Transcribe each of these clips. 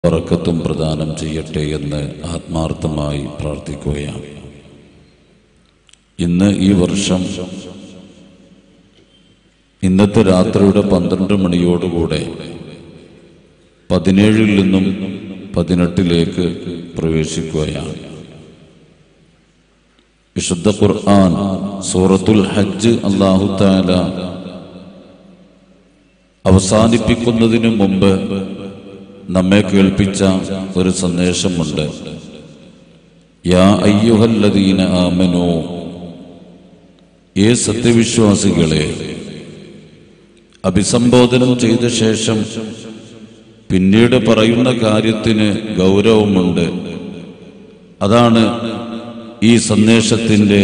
പറക്കത്തും പ്രദാനം ചെയ്യട്ടെ എന്ന് ആത്മാർത്ഥമായി പ്രാർത്ഥിക്കുകയാണ് ഇന്ന് ഈ വർഷം ഇന്നത്തെ രാത്രിയുടെ പന്ത്രണ്ട് മണിയോടുകൂടെ പതിനേഴിൽ നിന്നും പതിനെട്ടിലേക്ക് പ്രവേശിക്കുകയാണ് വിശുദ്ധ ഖുർആൻ സൂറത്തുൽ ഹജ്ജ് അള്ളാഹു താല അവസാനിപ്പിക്കുന്നതിന് മുമ്പ് നമ്മെ കേൾപ്പിച്ച ഒരു സന്ദേശമുണ്ട് യാ അയ്യുഹല്ലദീന ആമനോ ഏ സത്യവിശ്വാസികളെ അഭിസംബോധനം ചെയ്ത ശേഷം പിന്നീട് പറയുന്ന കാര്യത്തിന് ഗൗരവമുണ്ട് അതാണ് ഈ സന്ദേശത്തിന്റെ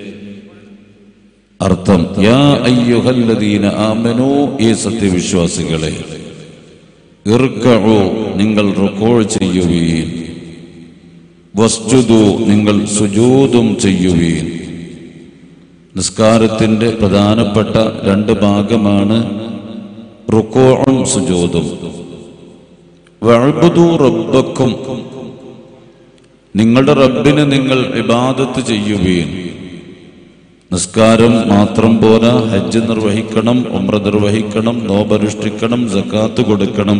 അർത്ഥം യാ അയ്യുഹല്ലദീന ആമനോ ഈ സത്യവിശ്വാസികളെ ഇർക്കഴോ നിങ്ങൾ റുക്കോൾ ചെയ്യുവീൻ വസ്തുതു നിങ്ങൾ സുജൂതും ചെയ്യുവീൻ നിസ്കാരത്തിന്റെ പ്രധാനപ്പെട്ട രണ്ട് ഭാഗമാണ് റുക്കോളും സുജൂതും വഅബ്ദു റബ്ബക്കും നിങ്ങളുടെ റബ്ബിന് നിങ്ങൾ ഇബാദത്ത് ചെയ്യുവീൻ നിസ്കാരം മാത്രം പോരാ ഹജ്ജ് നിർവഹിക്കണം ഉമ്ര നിർവഹിക്കണം നോബനുഷ്ഠിക്കണം സക്കാത്ത് കൊടുക്കണം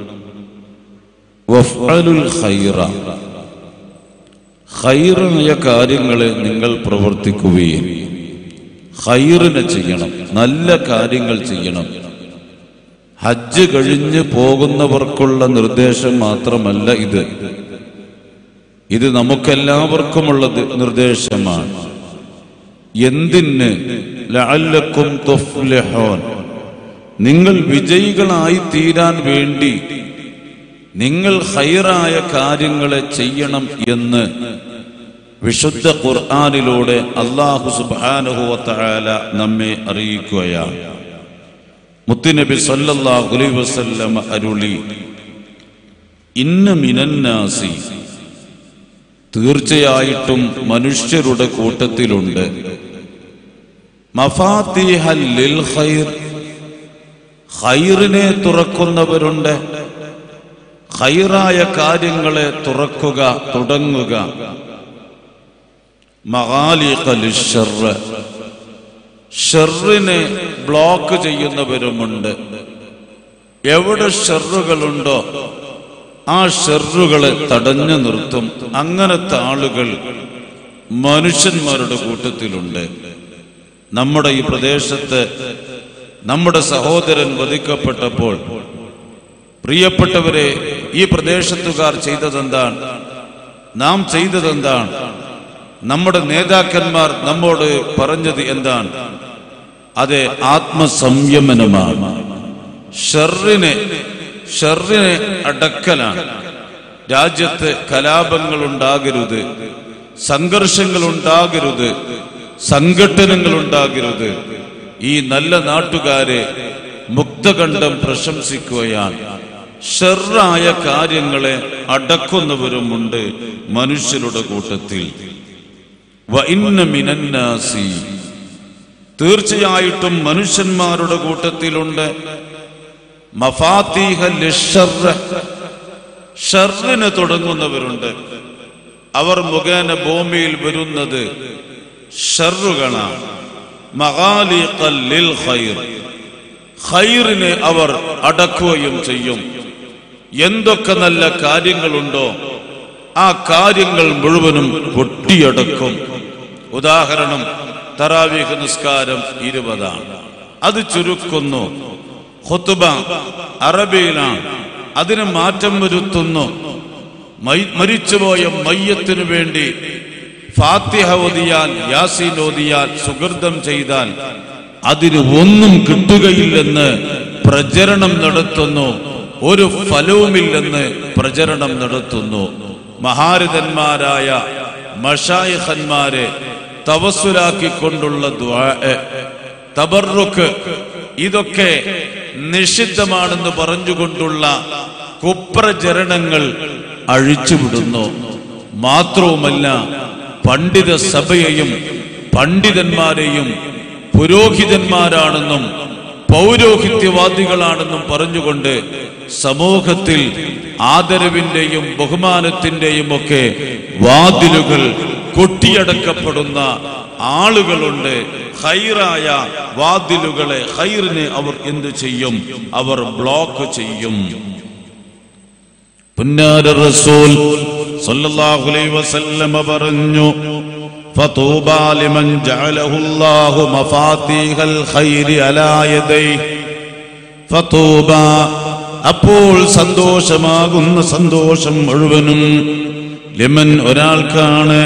വഫ്അലുൽ ഖൈറ ഖൈറായ കാര്യങ്ങളെ നിങ്ങൾ പ്രവർത്തിക്കുകയും ഖൈറിനെ ചെയ്യണം നല്ല കാര്യങ്ങൾ ചെയ്യണം ഹജ്ജ് കഴിഞ്ഞ് പോകുന്നവർക്കുള്ള നിർദ്ദേശം മാത്രമല്ല ഇത് ഇത് നമുക്കെല്ലാവർക്കുമുള്ള നിർദ്ദേശമാണ് എന്തിന് ലഅല്ലക്കും തുഫ്ലിഹൂൻ നിങ്ങൾ വിജയികളായി തീരാൻ വേണ്ടി നിങ്ങൾ ഹൈറായ കാര്യങ്ങളെ ചെയ്യണം എന്ന് വിശുദ്ധ ഖുർആാനിലൂടെ അള്ളാഹു സുബാനുഹുവല നമ്മെ അറിയിക്കുകയാണ് മുത്തുനബി സല്ലല്ലാഹു അലൈഹി വസല്ലം അരുളി ഇന്ന മിനന്നാസി തീർച്ചയായിട്ടും മനുഷ്യരുടെ കൂട്ടത്തിലുണ്ട് മഫാത്തിഹൽ ലിൽ ഖൈർ ഖൈറിനെ തുറക്കുന്നവരുണ്ട് ഖൈറായ കാര്യങ്ങളെ തുറക്കുക തുടങ്ങുക മഹാലിഖ ലിശ്ശർറ് ഷെറിനെ ബ്ലോക്ക് ചെയ്യുന്നവരുമുണ്ട് എവിടെ ഷെറുകളുണ്ടോ ആ ഷെറുകളെ തടഞ്ഞു നിർത്തും അങ്ങനത്തെ ആളുകൾ മനുഷ്യന്മാരുടെ കൂട്ടത്തിലുണ്ട് നമ്മുടെ ഈ പ്രദേശത്ത് നമ്മുടെ സഹോദരൻ വധിക്കപ്പെട്ടപ്പോൾ പ്രിയപ്പെട്ടവരെ ഈ പ്രദേശത്തുകാർ ചെയ്തതെന്താണ് നാം ചെയ്തതെന്താണ് നമ്മുടെ നേതാക്കന്മാർ നമ്മോട് പറഞ്ഞത് എന്താണ് അത് ആത്മസംയമനമാണ് ഷെറിനെ ഷെറിനെ അടക്കലാണ് രാജ്യത്ത് കലാപങ്ങൾ ഉണ്ടാകരുത് സംഘർഷങ്ങൾ ഉണ്ടാകരുത് സംഘടനകൾ ഉണ്ടാകരുത് ഈ നല്ല നാട്ടുകാരെ മുക്തകണ്ഠം പ്രശംസിക്കുകയാണ് ഷെറായ കാര്യങ്ങളെ അടക്കുന്നവരുമുണ്ട് മനുഷ്യരുടെ കൂട്ടത്തിൽ വഇന്ന മിനന്നാസി തീർച്ചയായിട്ടും മനുഷ്യന്മാരുടെ കൂട്ടത്തിലുണ്ട് മഫാത്തീഹ ലിശ്ശർറ്. ഷർറിന് തുടങ്ങുന്നവരുണ്ട് അവർ മുഖേന ഭൂമിയിൽ വരുന്നത് ഷർറുകളാണ് മഗാലിഖൽ ലിൽ ഖൈർ ഖൈറിനെ അവർ അടക്കുകയും ചെയ്യും എന്തൊക്കെ നല്ല കാര്യങ്ങളുണ്ടോ ആ കാര്യങ്ങൾ മുഴുവനും പൊട്ടിയടക്കും ഉദാഹരണം തറാവീഹ് നിസ്കാരം ഇരുപതാണ് അത് ചുരുക്കുന്നു ഖുത്ബ അറബിയിലാണ് അതിന് മാറ്റം വരുത്തുന്നു മൈ- മരിച്ചുപോയ മയ്യത്തിനു വേണ്ടി ഫാത്തിഹ ഓതിയാൽ യാസീൻ ഓതിയാൽ സുഹൃതം ചെയ്താൽ അതിന് ഒന്നും കിട്ടുകയില്ലെന്ന് പ്രചരണം നടത്തുന്നു ഒരു ഫലവുമില്ലെന്ന് പ്രചരണം നടത്തുന്നു മഹാരഥന്മാരായ മഷായിഖന്മാരെ തവസുലാക്കിക്കൊണ്ടുള്ള ദ്വാ തബറുക്ക് ഇതൊക്കെ നിഷിദ്ധമാണെന്ന് പറഞ്ഞുകൊണ്ടുള്ള കുപ്രചരണങ്ങൾ അഴിച്ചുവിടുന്നു മാത്രവുമല്ല പണ്ഡിത സഭയെയും പണ്ഡിതന്മാരെയും പുരോഹിതന്മാരാണെന്നും പൗരോഹിത്യവാദികളാണെന്നും പറഞ്ഞുകൊണ്ട് സമൂഹത്തിൽ ആദരവിന്റെയും ബഹുമാനത്തിന്റെയും ഒക്കെ വാതിലുകൾ കൊട്ടിയടക്കപ്പെടുന്ന ആളുകളുണ്ട് ഹൈറായ വാതിലുകളെ ഹൈറിനെ അവർ എന്ത് ചെയ്യും അവർ ബ്ലോക്ക് ചെയ്യും പുന്നാര റസൂൽ സല്ലല്ലാഹു അലൈഹി വസല്ലമ പറഞ്ഞു ഫതൂബാ ലിമൻ ജഅലഹു അല്ലാഹു മഫാതീഹൽ ഖൈരി അലാ യദൈഹി ഫതൂബ അപ്പോൾ സന്തോഷമാകുന്ന സന്തോഷം മുഴുവനും ലിമൻ ഒരാൾക്കാണ്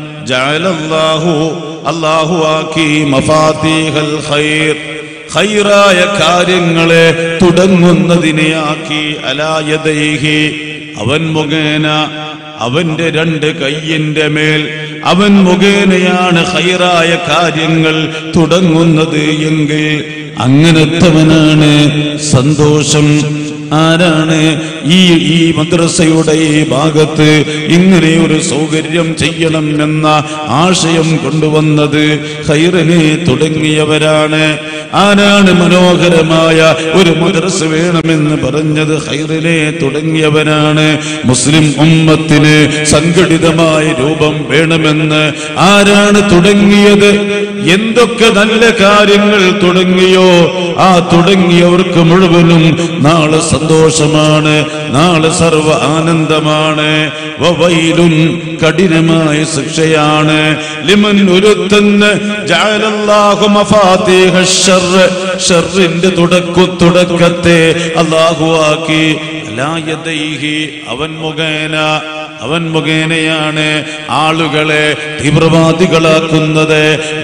ജഅലല്ലാഹു അല്ലാഹു ആക്കി മഫാതീഹൽ ഖൈർ ഖൈറായ കാര്യങ്ങളെ തുടങ്ങുന്നതിനെ ആക്കി അലായതൈഹി അവൻ മുഖേന അവന്റെ രണ്ട് കയ്യിന്റെ മേൽ അവൻ മുഖേനയാണ് ഹൈറായ കാര്യങ്ങൾ തുടങ്ങുന്നത് എങ്കിൽ അങ്ങനത്തവനാണ് സന്തോഷം ആരാണ് ഈ ഈ മദ്രസയുടെ ഈ ഭാഗത്ത് ഇങ്ങനെ ഒരു സൗകര്യം ചെയ്യണം എന്ന ആശയം കൊണ്ടുവന്നത് ഹൈറിനെ തുടങ്ങിയവരാണ് ആരാണ് മനോഹരമായ ഒരു മദ്രസ വേണമെന്ന് പറഞ്ഞത് ഹൈറിനെ തുടങ്ങിയവനാണ് മുസ്ലിം ഉമ്മത്തിന് സംഘടിതമായ രൂപം വേണമെന്ന് ആരാണ് തുടങ്ങിയത് എന്തൊക്കെ നല്ല കാര്യങ്ങൾ തുടങ്ങിയോ ആ തുടങ്ങിയവർക്ക് മുഴുവനും നാളെ സന്തോഷമാണ് നാളെ സർവ ആനന്ദമാണ് വവൈലുൻ കഠിനമായ ശിക്ഷയാണ് ലിമൻ ഒരുത്തന്ന് ജഅലല്ലാഹു മഫാത്തിഹ ശർറ് ഷർറിന്റെ തുടക്കു തുടക്കത്തെ അല്ലാഹു ആക്കി അലാ യദൈഹി അവൻ മുഖേന അവൻ മുഖേനയാണ് ആളുകളെ തീവ്രവാദികളാക്കുന്നത്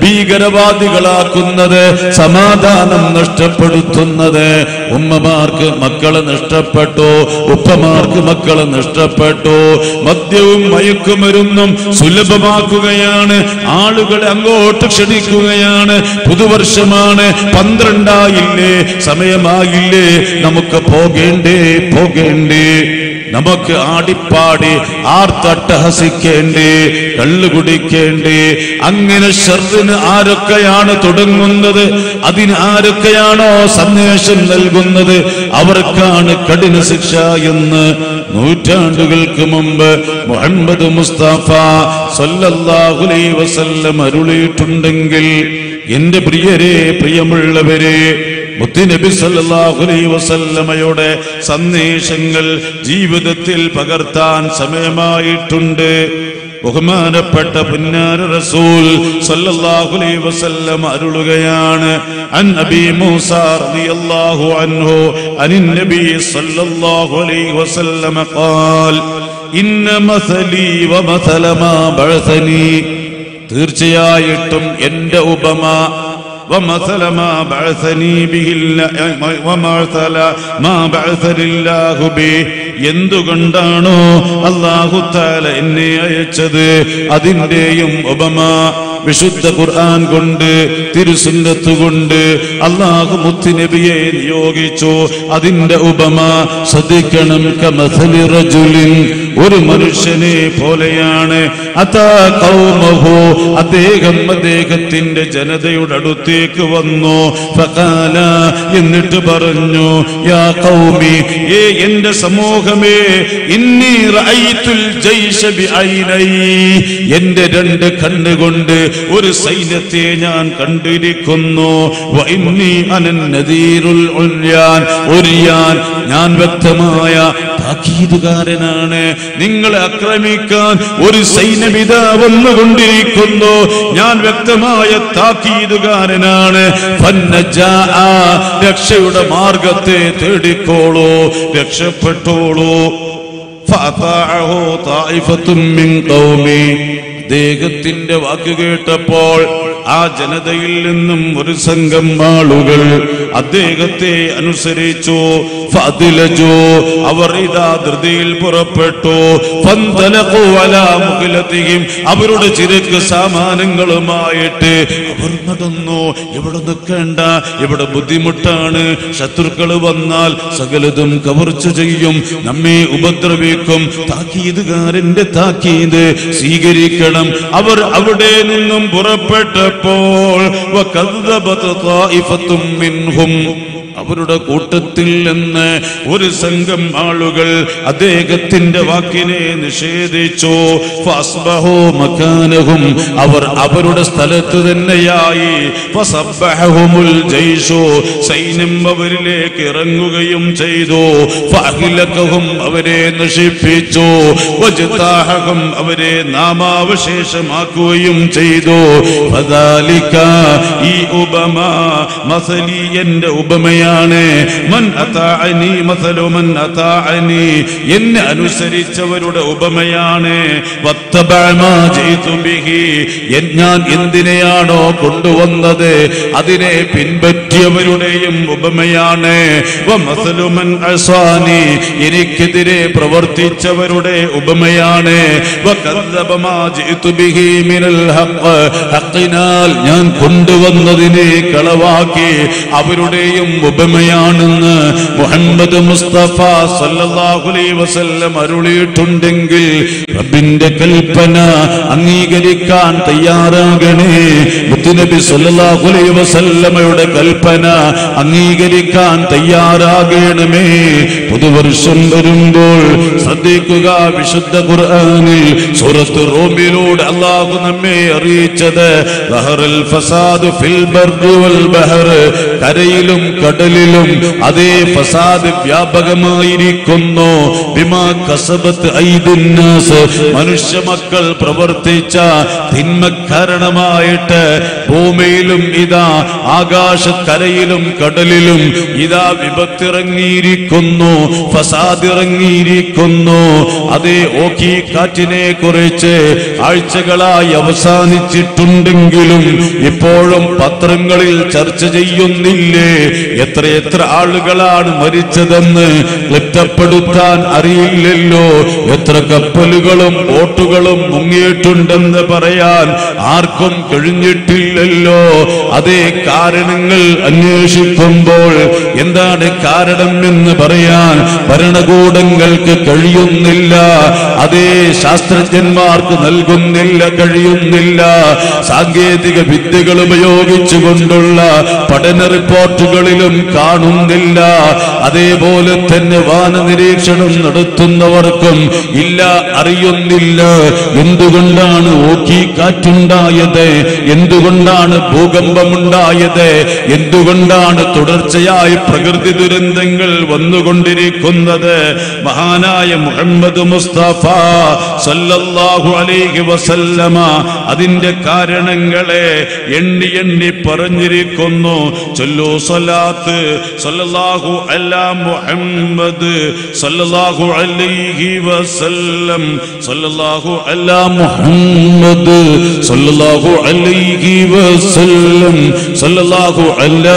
ഭീകരവാദികളാക്കുന്നത് സമാധാനം നഷ്ടപ്പെടുത്തുന്നത് ഉമ്മമാർക്ക് മക്കളെ നഷ്ടപ്പെട്ടു ഉപ്പമാർക്ക് മക്കളെ നഷ്ടപ്പെട്ടു മദ്യവും മയക്കുമരുന്നും സുലഭമാക്കുകയാണ് ആളുകളെ അങ്ങോട്ട് ക്ഷണിക്കുകയാണ് പുതുവർഷമാണ് പന്ത്രണ്ടായില്ലേ സമയമായില്ലേ നമുക്ക് പോകേണ്ടേ പോകേണ്ടേ നമുക്ക് ആടിപ്പാടി ആർത്തട്ടഹസിക്കേണ്ടേ കള്ളു കുടിക്കേണ്ടേ അങ്ങനെ ഷർറിന് ആരൊക്കെയാണ് തുടങ്ങുന്നത് അതിന് ആരൊക്കെയാണോ സന്ദേശം നൽകുന്നത് അവർക്കാണ് കഠിന ശിക്ഷ എന്ന് നൂറ്റാണ്ടുകൾക്ക് മുമ്പ് മുഹമ്മദ് മുസ്തഫ സല്ലല്ലാഹു അലൈഹി വസല്ലം അരുളിയിട്ടുണ്ടെങ്കിൽ എന്റെ പ്രിയരെ പ്രിയമുള്ളവരെ മുത്തുനബി സല്ലല്ലാഹു അലൈഹി വസല്ലമയുടെ സന്ദേശങ്ങൾ ജീവിതത്തിൽ പകർത്താൻ സമയമായിട്ടുണ്ട് ബഹുമാനപ്പെട്ട പുന്നാര റസൂൽ സല്ലല്ലാഹു അലൈഹി വസല്ലം അരുളുകയാണ് അൻ അബി മൂസ റളിയല്ലാഹു അൻഹു അനിൻ നബി സല്ലല്ലാഹു അലൈഹി വസല്ലം ഖാൽ ഇന്ന മസലി വമസല മാ ബഅസനി തീർച്ചയായിട്ടും എന്റെ ഉപമ ومثل ما بعثني به الله ومثل ما بعثني الله به എന്തുകൊണ്ടാണോ അള്ളാഹു താല എന്നെ അയച്ചത് അതിന്റെയും ഉപമ വിശുദ്ധ ഖുർആൻ കൊണ്ട് തിരുസുന്നത്ത് കൊണ്ട് അള്ളാഹു മുത്തുനബിയെ നിയോഗിച്ചു അതിന്റെ ഉപമ ശ്രദ്ധിക്കണം കമസലി റജുലിൻ ഒരു മനുഷ്യനെ പോലെയാണ് അതാ കൗമഹു അദ്ദേഹം അദ്ദേഹത്തിന്റെ ജനതയുടെ അടുത്തേക്ക് വന്നു ഫഖാല എന്നിട്ട് പറഞ്ഞു യാ കൗമി ഏ എന്റെ സമൂഹമേ ഇന്നി റഅയ്തുൽ ജയ്ഷ ബിഐനൈ എന്റെ രണ്ട് കണ്ണുകൊണ്ട് ഒരു സൈന്യത്തെ ഞാൻ കണ്ടിരിക്കുന്നു വ ഇന്നി അനൻ നദീറുൽ ഉൽയാൻ ഉരിയാൻ ഞാൻ വ്യക്തമായ താക്കീതുകാരനാണ് നിങ്ങളെ ആക്രമിക്കാൻ ഒരു സൈന്യമിത വന്നുകൊണ്ടിരിക്കുന്നു ഞാൻ വ്യക്തമായ താക്കീതുകാരനാണ് ഫന്നജാ രക്ഷയുടെ മാർഗത്തെ തേടിക്കോളൂ രക്ഷപ്പെട്ടോളൂ ഫഅതാഅഹു തായിഫത്തും മിൻ ഖൗമി അദ്ദേഹത്തിന്റെ വാക്ക് കേട്ടപ്പോൾ ആ ജനതയിൽ നിന്നും ഒരു സംഘം ആളുകൾ അദ്ദേഹത്തെ അനുസരിച്ചു ഫഅദിലജു അവർ ഇതാ ധൃതിയിൽ പുറപ്പെട്ടു ഫന്തലഖു അലാ മുഖലത്തിഹിം അവരുടെ ചിരക്ക് സാമാനങ്ങളുമായിട്ട് അവർ നടന്നു ഇവിടെ നിൽക്കേണ്ട ഇവിടെ ബുദ്ധിമുട്ടാണ് ശത്രുക്കൾ വന്നാൽ സകലതും കവർച്ച ചെയ്യും നമ്മെ ഉപദ്രവിക്കും താക്കീതുകാരന്റെ താക്കീത് സ്വീകരിക്കണം അവർ അവിടെ നിന്നും പുറപ്പെട്ടപ്പോൾ വകദ്ദബത് ത്വായിഫത്തും മിൻഹും അവരുടെ കൂട്ടത്തിൽ നിന്ന് ഒരു സംഘം ആളുകൾ അദ്ദേഹത്തിന്റെ വാക്കിനെ നിഷേധിച്ചു ഫസ്ബഹു മക്കാനഹും അവർ അവരുടെ സ്ഥലത്ത് തന്നെയായി ഫസബ്ബഹുമുൽ ജയ്ഷു സൈന്യം അവരിലേക്ക് ഇറങ്ങുകയും ചെയ്തു ഫഅഹ്ലകഹും അവരെ നശിപ്പിച്ചു വജ്താഹഹും അവരെ നാമാവശേഷമാക്കുകയും ചെയ്തു ഫദാലിക ഈ ഉപമ മസലി എന്റെ ഉപമയാണ് മൻ അതാഅനി മസലു മൻ അതാഅനി എന്നെ അനുസരിച്ചവരുടെ ഉപമയാണ് വത്തബഅ മാ ജയിതു ബിഹി എൻ- ഞാൻ എന്തിനെയാണോ കൊണ്ടുവന്നത് അതിനെ പിൻപറ്റിയവരുടെയും ഉപമയാണ് വമസലു മൻ അസാനി എനിക്കെതിരെ പ്രവർത്തിച്ചവരുടെ ഉപമയാണ് വകദ്ദബ മാ ജിഇതു ബിഹി മിനൽ ഹഖ് ഹഖിനാൽ ഞാൻ കൊണ്ടുവന്നതിനെ കളവാക്കി അവരുടെയും ഉപമയാണെന്ന് മുഹമ്മദ് മുസ്തഫ സല്ലല്ലാഹു അലൈഹി വസല്ലം അരുളിയിട്ടുണ്ടെങ്കിൽ റബ്ബിന്റെ കൽപ്പന അംഗീകരിക്കാൻ തയ്യാറാകണേ മുത്തുനബി സല്ലല്ലാഹു അലൈഹി വസല്ലമയുടെ കൽപ്പന അംഗീകരിക്കാൻ തയ്യാറാകണമേ പുതുവർഷം വരുമ്പോൾ ശ്രദ്ധിക്കുക വിശുദ്ധ ഖുർആനിൽ സൂറത്ത് റോമിലൂടെ അള്ളാഹു നമ്മെ അറിയിച്ചത് ദഹറൽ ഫസാദ് ഫിൽ ബർദി വൽ ബഹർ കരയിലും കടലിലും അതേ ഫസാദ് വ്യാപകമായിരിക്കുന്നു ബിമാ കസബത്ത് ഐദിന്നാസ് മനുഷ്യ മക്കൾ പ്രവർത്തിച്ച തിന്മ കാരണമായിട്ട് ഭൂമിയിലും ഇതാ ആകാശക്കരയിലും കടലിലും ഇതാ വിപത്തിറങ്ങിയിരിക്കുന്നു ഫസാദ് ഇറങ്ങിയിരിക്കുന്നു അതേ ഓക്കി കാറ്റിനെ കുറിച്ച് ആഴ്ചകളായി അവസാനിച്ചിട്ടുണ്ടെങ്കിലും ഇപ്പോഴും പത്രങ്ങളിൽ ചർച്ച ചെയ്യുന്നില്ലേ എത്രയെത്ര ആളുകളാണ് മരിച്ചതെന്ന് ക്ലിപ്തപ്പെടുത്താൻ അറിയില്ലല്ലോ എത്ര കപ്പലുകളും ബോട്ടുകളും മുങ്ങിയിട്ടുണ്ടെന്ന് പറയാൻ ആർക്കും കഴിഞ്ഞിട്ടില്ലല്ലോ അതേ കാരണങ്ങൾ അന്വേഷിക്കുമ്പോൾ എന്താണ് കാരണം എന്ന് പറയാൻ ഭരണകൂടങ്ങൾക്ക് കഴിയുന്നില്ല അതേ ശാസ്ത്രജ്ഞന്മാർക്ക് നൽകുന്നില്ല കഴിയുന്നില്ല സാങ്കേതിക വിദ്യകൾ ഉപയോഗിച്ചുകൊണ്ടുള്ള പഠന റിപ്പോർട്ടുകളിലും കാണുന്നില്ല അതേപോലെ തന്നെ വാന നിരീക്ഷണം നടത്തുന്നവർക്കും ഇല്ല അറിയുന്നില്ല എന്തുകൊണ്ടാണ് ഓക്കി കാറ്റുണ്ടായത് എന്തുകൊണ്ടാണ് ഭൂകമ്പമുണ്ടായത് എന്തുകൊണ്ടാണ് തുടർച്ചയായി പ്രകൃതി ദുരന്തങ്ങൾ വന്നുകൊണ്ടിരിക്കുന്നത് മഹാനായ മുഹമ്മദ് മുസ്തഫ സല്ലല്ലാഹു അലൈഹി വസല്ലമ അതിന്റെ കാരണങ്ങളെ എണ്ണി എണ്ണി പറഞ്ഞിരിക്കുന്നു ചൊല്ലു സ്വലാത്ത് സല്ലല്ലാഹു അലാ മുഹമ്മദ് സല്ലല്ലാഹു അലൈഹി വസല്ലം സല്ലല്ലാഹു അലാ മുഹമ്മദ് സല്ലല്ലാഹു അലൈഹി വസല്ലം സല്ലല്ലാഹു അലാ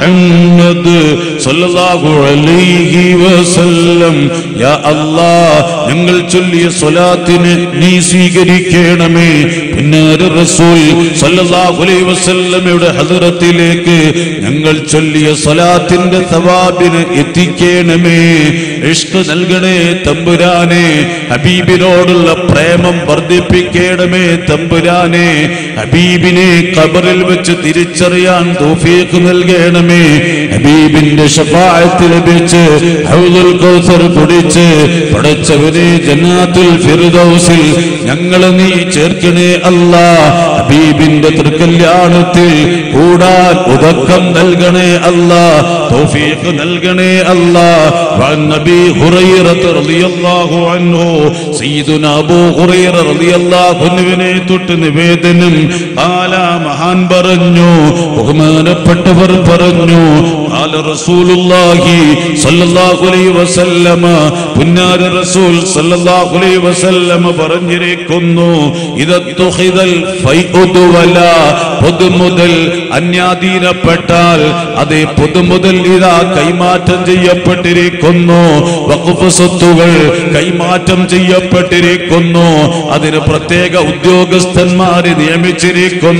മുഹമ്മദ് സല്ലല്ലാഹു അലൈഹി വസല്ലം യാ അല്ലാഹ് ഞങ്ങൾ ചൊല്ലിയ സ്വലാത്തിന് നീ സ്വീകരിക്കണമേ പിന്നാര് റസൂൽ സല്ലല്ലാഹു അലൈഹി വസല്ലമയുടെ ഹദറത്തിലേക്ക് ഞങ്ങൾ ചൊല്ലിയ സ്വലാത്തിന്റെ തവാബിന് എത്തിക്കണമേ ഇഷ്ക് നൽകണേ തമ്പുരാനെ ഹബീബിനോടുള്ള പ്രേമം വർദ്ധിപ്പിക്കണമേ തമ്പുരാനെ ഹബീബിനെ ഖബറിൽ വെച്ച് തിരിച്ചറിയാൻ തൗഫീഖ് നൽകണമേ ഹബീബിന്റെ ഷഫാഅത്ത് ലഭിച്ച് ഹൗദുൽ കൗസർ കുടിച്ച് പടച്ചവനെ ജന്നാത്തുൽ ഫിർദൗസിൽ ഞങ്ങളെ നീ ചേർക്കണേ അല്ലാ ഹബീബിന്റെ തൃക്കല്യാണത്തിൽ കൂടാൻ ഉദക്കം നൽകണേ അല്ലാ തൗഫീഖ് നൽകണേ അല്ലാ വഅൻ നബി ഹുറൈറ റളിയല്ലാഹു അൻഹു സയ്യിദുനാ അബൂ ഹുറൈറ റളിയല്ലാഹു അൻഹുവിനെ തൊട്ട് നിവേദനം ആല മഹാൻ പറഞ്ഞു ബഹുമാനപ്പെട്ടവർ പറഞ്ഞു ആല റസൂലുള്ളാഹി സ്വല്ലല്ലാഹു അലൈഹി വസല്ലമ പുന്നാര റസൂൽ സ്വല്ലല്ലാഹു അലൈഹി വസല്ലമ പറഞ്ഞിരിക്കുന്നു ഇദത്തുഖിദൽ ഫൈഉദുവല പൊതുമുതൽ അന്യാധീനപ്പെട്ടാൽ അതേ പൊതുമുതൽ ഇതാ കൈമാറ്റം ചെയ്യപ്പെട്ടിരിക്കുന്നു വഖഫ് സ്വത്തുകൾ കൈമാറ്റം ചെയ്യപ്പെട്ടിരിക്കുന്നു അതിന് പ്രത്യേക ഉദ്യോഗസ്ഥന്മാരെ നിയമിച്ചിരിക്കുന്നു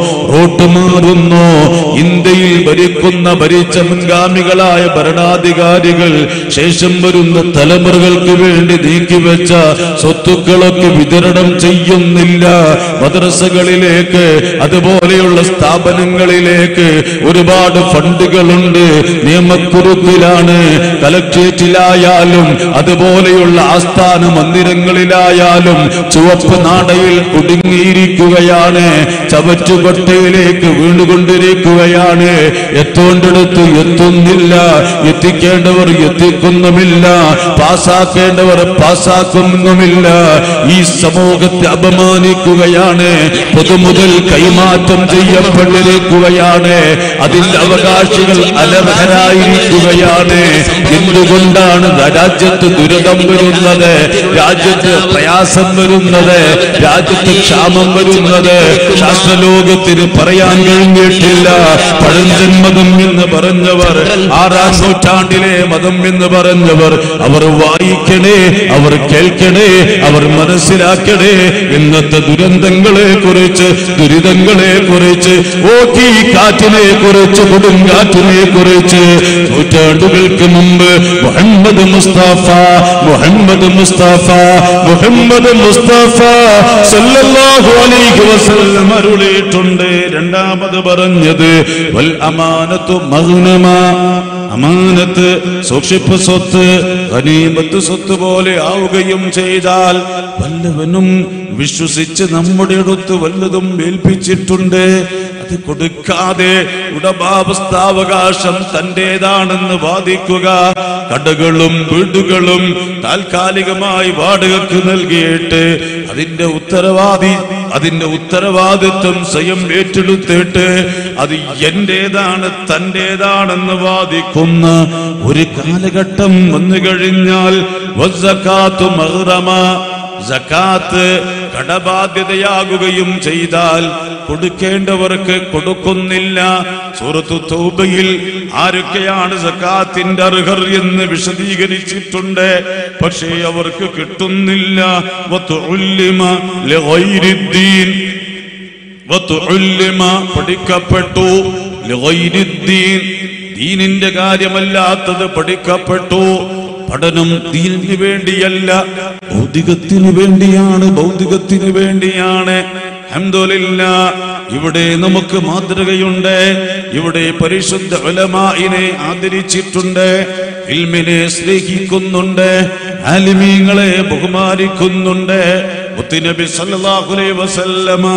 റോട്ട് മാറുന്നു ഇന്ത്യയിൽ ഭരിക്കുന്ന ഭരിച്ച മുൻഗാമികളായ ഭരണാധികാരികൾ ശേഷം വരുന്ന തലമുറകൾക്ക് വേണ്ടി നീക്കിവെച്ച സ്വത്തുക്കളൊക്കെ വിതരണം ചെയ്യുന്നില്ല മദ്രസകളിലേക്ക് അതുപോലെയുള്ള സ്ഥാപനങ്ങളിലേക്ക് ഒരുപാട് ഫണ്ടുകളുണ്ട് നിയമക്കുറുക്കിലാണ് കലക്ട്രേറ്റിലായാലും അതുപോലെയുള്ള ആസ്ഥാന മന്ദിരങ്ങളിലായാലും ചുവപ്പ് നാടയിൽ കുടുങ്ങിയിരിക്കുകയാണ് ചവറ്റുകൊട്ടയിലേക്ക് വീണുകൊണ്ടിരിക്കുകയാണ് എത്തേണ്ടടുത്ത് എത്തുന്നില്ല എത്തിക്കേണ്ടവർ എത്തിക്കുന്നുമില്ല പാസാക്കേണ്ടവർ പാസാക്കുന്നുമില്ല ഈ സമൂഹത്തെ അപമാനിക്കുകയാണ് പൊതുമുതൽ കൈമാറ്റം ചെയ്യപ്പെട്ടിരിക്കുകയാണ് അതിന്റെ അവകാശികൾ അനർഹരായിരിക്കുകയാണ് എന്തുകൊണ്ടാണ് രാജ്യത്ത് ദുരിതം വരുന്നത് രാജ്യത്ത് പ്രയാസം വരുന്നത് രാജ്യത്ത് ക്ഷാമം വരുന്നത് ശാസ്ത്രലോകത്തിന് പറയാൻ കഴിഞ്ഞിട്ടില്ല പഴഞ്ചൻ മതം എന്ന് പറഞ്ഞവർ ആറാം നൂറ്റാണ്ടിലെ മതം എന്ന് പറഞ്ഞവർ അവർ വായിക്കണേ അവർ കേൾക്കണേ അവർ മനസ്സിലാക്കണേ ഇന്നത്തെ ദുരന്തങ്ങളെ കുറിച്ച് ദുരിതങ്ങളെ കുറിച്ച് ഓക്കി കാറ്റിനെ കുറിച്ച് കൊടുങ്കാറ്റിനെ കുറിച്ച് നൂറ്റാണ്ടുകൾക്ക് മുമ്പ് മുഹമ്മദ് മുസ്തഫ മുഹമ്മദ് മുസ്തഫ മുഹമ്മദ് മുസ്തഫ സല്ലല്ലാഹു അലൈഹി വസല്ലം അരുളിയിട്ടുണ്ട് രണ്ടാമത് പറഞ്ഞത് വൽ അമാനത്തു മഗ്നമ അമാനത്ത് സൂക്ഷിപ്പ് സ്വത്ത് ഗനീമത്ത് സ്വത്ത് പോലെ ആവുകയും ചെയ്താൽ വല്ലവനും വിശ്വസിച്ച് നമ്മുടെ അടുത്ത് വല്ലതും ഏൽപ്പിച്ചിട്ടുണ്ട് അത് കൊടുക്കാതെ ഉടമാവസ്ഥാവകാശം തന്റേതാണെന്ന് വാദിക്കുക കടകളും വീടുകളും താൽക്കാലികമായി വാടകയ്ക്ക് നൽകിയിട്ട് അതിന്റെ ഉത്തരവാദി അതിന്റെ ഉത്തരവാദിത്വം സ്വയം ഏറ്റെടുത്തിട്ട് അത് എന്റേതാണ് തന്റേതാണെന്ന് വാദിക്കുന്ന ഒരു കാലഘട്ടം വന്നു കഴിഞ്ഞാൽ വസ്സക്കാത്തു മഹ്റമ സക്കാത്ത് കടബാധ്യതയാകുകയും ചെയ്താൽ കൊടുക്കേണ്ടവർക്ക് കൊടുക്കുന്നില്ല സൂറത്തു തൗബയിൽ ആരൊക്കെയാണ് സക്കാത്തിന്റെ അർഹർ എന്ന് വിശദീകരിച്ചിട്ടുണ്ട് പക്ഷേ അവർക്ക് കിട്ടുന്നില്ല വതുഉല്ലിമ ലിഗൈരിദ്ദീൻ വതുഉല്ലിമ പഠിക്കപ്പെട്ടു ലിഗൈരിദ്ദീൻ ദീനിന്റെ കാര്യമല്ലാത്തത് പഠിക്കപ്പെട്ടു പഠനം ദീനിന് വേണ്ടിയല്ല ഭൗതികത്തിന് വേണ്ടിയാണ് ഭൗതികത്തിന് വേണ്ടിയാണ് അഹമ്മദില്ല ഇവിടെ നമുക്ക് മാതൃകയുണ്ട് ഇവിടെ പരിശുദ്ധ ഉലമായിനെ ആദരിച്ചിട്ടുണ്ട് ഇൽമിനെ സ്നേഹിക്കുന്നുണ്ട് ആലിമീങ്ങളെ ബഹുമാനിക്കുന്നുണ്ട് മുത്തുനബി സല്ലല്ലാഹു അലൈഹി വസല്ലമ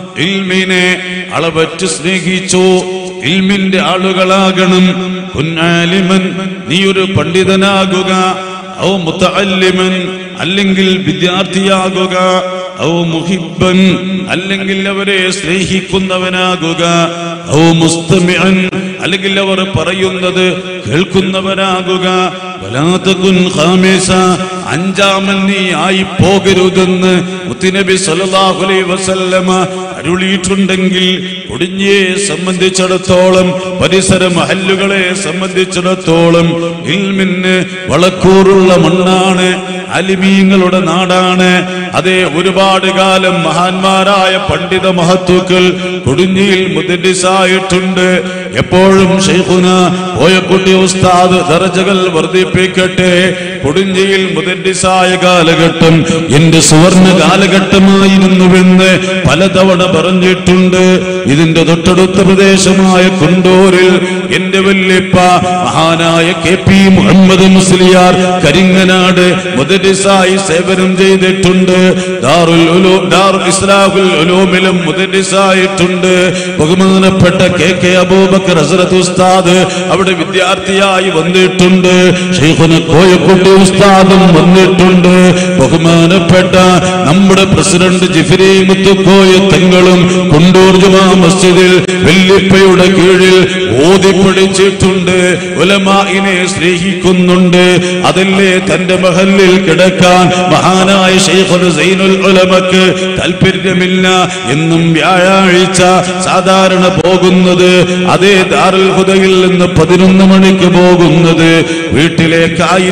ഇൽമിനെ അളവറ്റ് സ്നേഹിച്ചു ഇൽമിന്റെ ആളുകളാകണം കുന്നാലിമൻ നീ ഒരു പണ്ഡിതനാകുക ഔ മുത്തല്ലിമൻ അല്ലെങ്കിൽ വിദ്യാർത്ഥിയാകുക ഔ മുഹിബൻ അല്ലെങ്കിൽ അവരെ സ്നേഹിക്കുന്നവനാകുക ഔ മുസ്തമിഅൻ അല്ലെങ്കിൽ അവർ പറയുന്നത് കേൾക്കുന്നവനാകുക വലാതകുൻ ഖാമിസ അഞ്ചാമൻ നീ ആയി പോകരുതെന്ന് മുത്തുനബി സല്ലല്ലാഹു അലൈഹി വസല്ലമ അരുളിയിട്ടുണ്ടെങ്കിൽ കൊടിഞ്ഞയെ സംബന്ധിച്ചിടത്തോളം പരിസര മഹല്ലുകളെ സംബന്ധിച്ചിടത്തോളം ഇൽമിന് വളക്കൂറുള്ള മണ്ണാണ് അലിമീങ്ങളുടെ നാടാണ് അതേ ഒരുപാട് കാലം മഹാന്മാരായ പണ്ഡിത മഹത്തുക്കൾ കൊടിഞ്ഞിയിൽ മുദ്ദിസായിട്ടുണ്ട് എപ്പോഴും ഷെയ്ഖുന പോയക്കുട്ടി ഉസ്താദ് ദർജകൾ വർദ്ധിപ്പിക്കട്ടെ കൊടിഞ്ചിയിൽ മുതഡിസായ കാലഘട്ടം എന്റെ സുവർണ കാലഘട്ടമായിരുന്നുവെന്ന് പലതവണ പറഞ്ഞിട്ടുണ്ട് ഇതിന്റെ തൊട്ടടുത്ത പ്രദേശമായ കുണ്ടൂരിൽ എന്റെ വല്യപ്പ മഹാനായ കെ പി മുഹമ്മദ് മുസ്ലിയാർ കരിങ്ങനാട് മുതഡിസായി സേവനം ചെയ്തിട്ടുണ്ട് ദാറുൽ ഉലൂ ദാറുൽ ഇസ്ലാഹുൽ ഉലൂമിലും മുതഡിസായിട്ടുണ്ട് ബഹുമാനപ്പെട്ട കെ കെ അബൂബക്കർ ഹസ്രത്ത് ഉസ്താദ് അവിടെ വിദ്യാർത്ഥിയായി വന്നിട്ടുണ്ട് ഷെയ്ഖുന കോയക്കുട്ടി ഉസ്താദും വന്നിട്ടുണ്ട് ബഹുമാനപ്പെട്ട നമ്മുടെ പ്രസിഡന്റ് ജിഫിരി മുത്തുക്കോയ തങ്ങളും കുണ്ടൂർ ജുമാ മസ്ജിദിൽ വെല്ലിപ്പയുടെ കീഴിൽ ഓതി പഠിച്ചിട്ടുണ്ട് ഉലമായിനെ സ്നേഹിക്കുന്നുണ്ട് അതല്ലേ തന്റെ മഹലിൽ കിടക്കാൻ മഹാനായ ഷെയ്ഖുൽ സൈനുൽ ഉലമക്ക് താല്പര്യമില്ല എന്നും വ്യാഴാഴ്ച സാധാരണ പോകുന്നത് അതേ ദാറുൽ ഹുദയിൽ നിന്ന് പതിനൊന്ന് മണിക്ക് പോകുന്നത് വീട്ടിലേക്കായിരുന്നുവെങ്കിൽ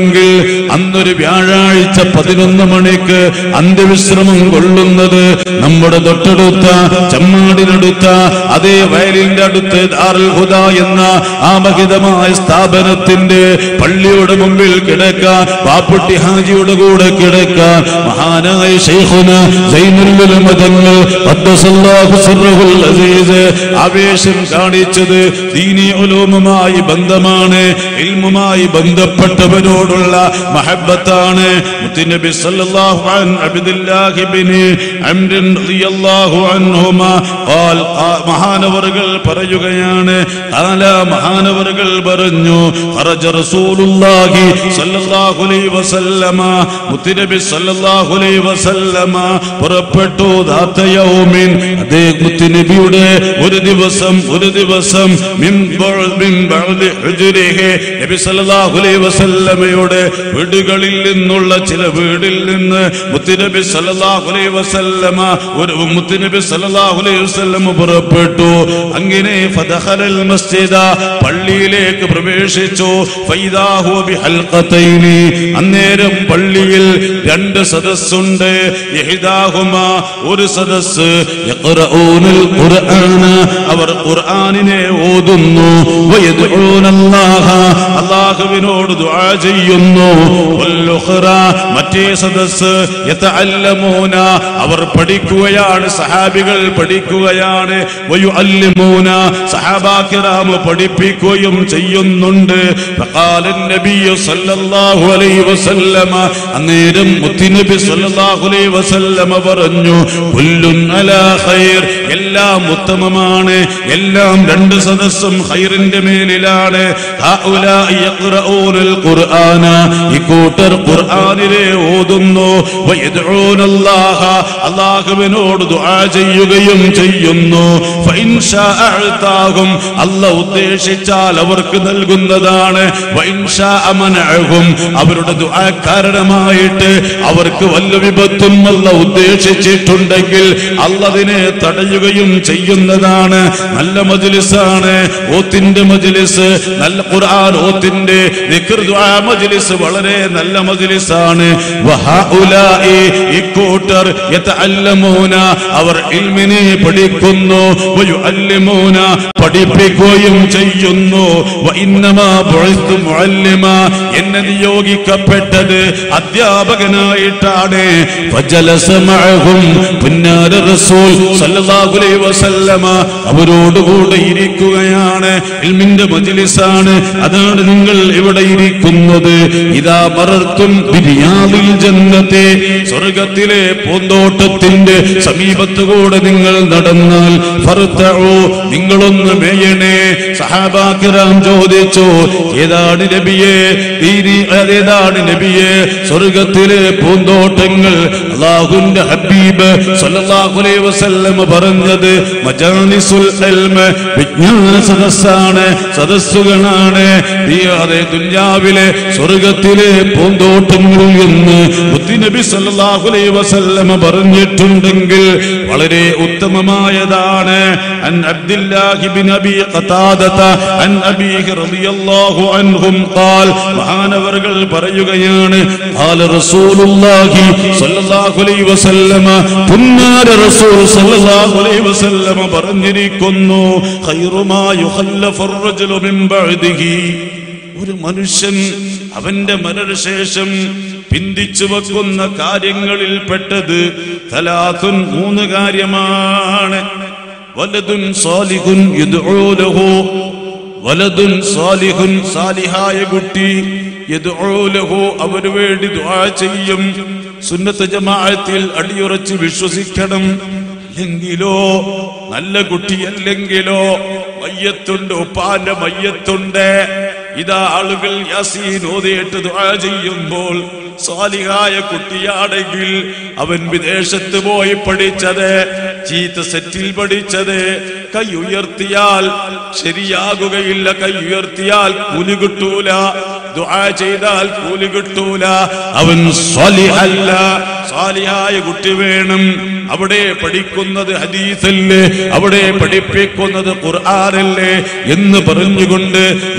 വരുന്നുണ്ടെങ്കിൽ അന്നൊരു വ്യാഴാഴ്ച പതിനൊന്ന് മണിക്ക് അന്ത്യവിശ്രമം കൊള്ളുന്നത് നമ്മുടെ തൊട്ടടുത്ത ചമ്മാടിനടുത്ത അതേ വയലിന്റെ അടുത്ത് ദാറുൽ ഹുദ എന്ന ആ മഹിതമായ സ്ഥാപനത്തിന്റെ പള്ളിയുടെ മുമ്പിൽ കിടക്കാൻ പാപ്പുട്ടി ഹാജിയുടെ കൂടെ കിടക്കാൻ മഹാനായ ശൈഖുന സൈനുൽ മതങ്ങൾ ഖദ്ദസല്ലാഹു സിർറുൽ അസീസ് ആവേശം കാണിച്ചത് ദീനി ഉലൂമുമായി ബന്ധമാണ് ഇൽമുമായി ബന്ധപ്പെട്ടവരോടുള്ള മഹബത്താണ് മുത്തുനബി സല്ലല്ലാഹു അൻ അബ്ദുല്ലാഹി ഇബ്നു അംർ റളിയല്ലാഹു അൻഹുമാ ഖാൽ ഖാ- മഹാനവറുകൾ പറയുകയാണ് ഖാല മഹാനവറുകൾ പറഞ്ഞു ഖറജ റസൂലുള്ളാഹി സല്ലല്ലാഹു അലൈഹി വസല്ലമ മുത്തുനബി സല്ലല്ലാഹു അലൈഹി വസല്ലമ പുറപ്പെട്ടു ദാത്ത യൗമിൻ അതേ മുത്തുനബിയുടെ ഒരു ദിവസം ഒരു ദിവസം മിൻ ബഅ- മിൻ ബഅദി ഹുജുരിഹി നബി സല്ലല്ലാഹു അലൈഹി വസല്ലമയുടെ വീടുകളിൽ നിന്നുള്ള ചില വീടിൽ നിന്ന് മുത്തുനബി സല്ലല്ലാഹു അലൈഹി വസല്ലമ ഒരു മുത്തുനബി സല്ലല്ലാഹു അലൈഹി വസല്ലമ പുറപ്പെട്ടു അങ്ങനെ ഫദഖലൽ മസ്ജിദ പള്ളിയിലേക്ക് പ്രവേശിച്ചു ഫൈദാഹു ബിഹൽഖതൈനി അന്നേരം പള്ളിയിൽ രണ്ട് സദസ്സുണ്ട് യഹിദാഹുമ ഒരു സദസ്സ് യഖറഊനൽ ഖുർആന അവർ ഖുർആനിനെ ഓതുന്നു വയദ്ഊനല്ലാഹ അല്ലാഹുവിനോട് ദുആ ചെയ്യുന്നു വല്ലുഖറ മറ്റേ സദസ്സ് യതഅല്ലമൂന അവർ പഠിക്കുകയാണ് സഹാബികൾ പഠിക്കുകയാണ് വയുഅല്ലിമൂന സഹാബാക്കിറാം പഠിപ്പിക്കുകയും ചെയ്യുന്നുണ്ട് ഫഖാല നബിയു സല്ലല്ലാഹു അലൈഹി വസല്ലമ അന്നേരം മുത്തുനബി സല്ലല്ലാഹു അലൈഹി വസല്ലമ പറഞ്ഞു കുല്ലുൻ അലാ ഖൈർ എല്ലാം ഉത്തമമാണ് എല്ലാം രണ്ട് സദസ്സും ഖൈറിന്റെ മേലിലാണ് ഹൗലാഇ യഖ്റഊനൽ ഖുർആന ഇക്കൂട്ടർ ഖുർആനിലെ ഓതുന്നു വയദ്ഊനല്ലാഹ അല്ലാഹുവിനോട് ദുആ ചെയ്യുകയും ചെയ്യുന്നു ഫഇൻ ശാഅ അഅതാഹും അല്ല ഉദ്ദേശിച്ചാൽ അവർക്ക് നൽകുന്നതാണ് വഇൻ ശാഅ മനഅഹും അവരുടെ ദുആ കാരണമായിട്ട് അവർക്ക് വല്ല വിപത്തും അല്ല ഉദ്ദേശിച്ചിട്ടുണ്ടെങ്കിൽ അല്ലതിനെ തടയുകയും ചെയ്യുന്നതാണ് നല്ല മജ്ലിസാണ് ഓത്തിന്റെ മജ്ലിസ് നല്ല ഖുർആൻ ഓത്തിന്റെ ദിക്ർ ദുആ മജ്ലിസ് വളരെ നല്ല മജ്ലിസാണ് വഹഉലാഇ ഇക്കൂട്ടർ യതഅല്ലമൂന അവർ ഇൽമിനെ പഠിക്കുന്നു വയുഅല്ലിമൂന പഠിപ്പിക്കുകയും ചെയ്യുന്നു വഇന്നമാ ബുഇസ്തു മുഅല്ലിമ എന്നെ നിയോഗിക്കപ്പെട്ടത് അധ്യാപകനായിട്ടാണ് ഫജലസ മഅഹും പുന്നാര റസൂൽ സല്ലല്ലാഹു അലൈഹി വസല്ലമ അവരോടുകൂടെ ഇരിക്കുകയാണ് ഇൽമിന്റെ മജ്ലിസാണ് അതാണ് നിങ്ങൾ ഇവിടെ ഇരിക്കുന്നത് ഇതാ മറർത്തും ബിരിയാദിൽ ജന്നത്തെ സ്വർഗത്തിലെ പൂന്തോട്ടത്തിന്റെ സമീപത്തുകൂടെ നിങ്ങൾ നടന്നാൽ ഫർത്തഉ നിങ്ങളൊന്ന് മേയണേ സഹാബാക്കിറാം ചോദിച്ചു ഏതാണ് നബിയെ ദീനി ഏതാണ് നബിയെ സ്വർഗത്തിലെ പൂന്തോട്ടങ്ങൾ അള്ളാഹുന്റെ ഹബീബ് സല്ലല്ലാഹു അലൈഹി വസല്ലം പറഞ്ഞത് മജാലിസുൽ ഇൽമ് വിജ്ഞാന സദസ്സാണ് സദസ്സുകളാണ് ഈ അതേ ദുനിയാവിലെ സ്വർഗത്തിലെ പൂന്തോട്ടങ്ങളിൽ എന്ന് നബി സല്ലല്ലാഹു അലൈഹി വസല്ലം പറഞ്ഞിട്ടുണ്ടെങ്കിൽ വളരെ ഉത്തമമായതാണ് അൻ അബ്ദുല്ലാഹി ബിൻ അബി ഖതാദത അൻ അബീഹി റളിയല്ലാഹു അൻഹും ഖാൽ മഹാനവർകൾ പറയുകയാണ് ഖാല റസൂലുള്ളാഹി സ്വല്ലല്ലാഹു അലൈഹി വസല്ലമ പുന്നാര റസൂൽ സ്വല്ലല്ലാഹു അലൈഹി വസല്ലമ പറഞ്ഞിരിക്കുന്നു ഖൈറുമാ യുഖല്ലഫു റജുലു മിൻ ബഅദിഹി ഒരു മനുഷ്യൻ അവന്റെ മരണശേഷം പിന്തിച്ചു വെക്കുന്ന കാര്യങ്ങളിൽ പെട്ടത് തലാത്തുൻ മൂന്ന് കാര്യമാണ് വലതുൻ സാലിഹുൻ യദ്ഉ ലഹു വലതുൻ സാലിഹുൻ സാലിഹായ കുട്ടി യദ്ഉ ലഹു അവന് വേണ്ടി ദുആ ചെയ്യും സുന്നത്ത് ജമാഅത്തിൽ അടിയുറച്ച് വിശ്വസിക്കണം എങ്കിലോ നല്ല കുട്ടിയല്ലെങ്കിലോ മയ്യത്തുണ്ട് ഉപ്പാന്റെ മയ്യത്തുണ്ട് ഇതാ ആളുകൾ യാസീൻ ഓതിയിട്ട് ദുആ ചെയ്യുമ്പോൾ സ്വാലിഹായ കുട്ടിയാണെങ്കിൽ അവൻ വിദേശത്ത് പോയി പഠിച്ചത് ചീത്ത സെറ്റിൽ പഠിച്ചത് കൈ ഉയർത്തിയാൽ ശരിയാകുകയില്ല കൈ ഉയർത്തിയാൽ കൂലി കിട്ടൂല ദുആ ചെയ്താൽ കൂലി കിട്ടൂല അവൻ സ്വാലിഹല്ല സ്വാലിഹായ കുട്ടി വേണം അവിടെ പഠിക്കുന്നത് ഹദീസല്ലേ അവിടെ പഠിപ്പിക്കുന്നത് ഖുർആാനല്ലേ എന്ന് പറഞ്ഞുകൊണ്ട്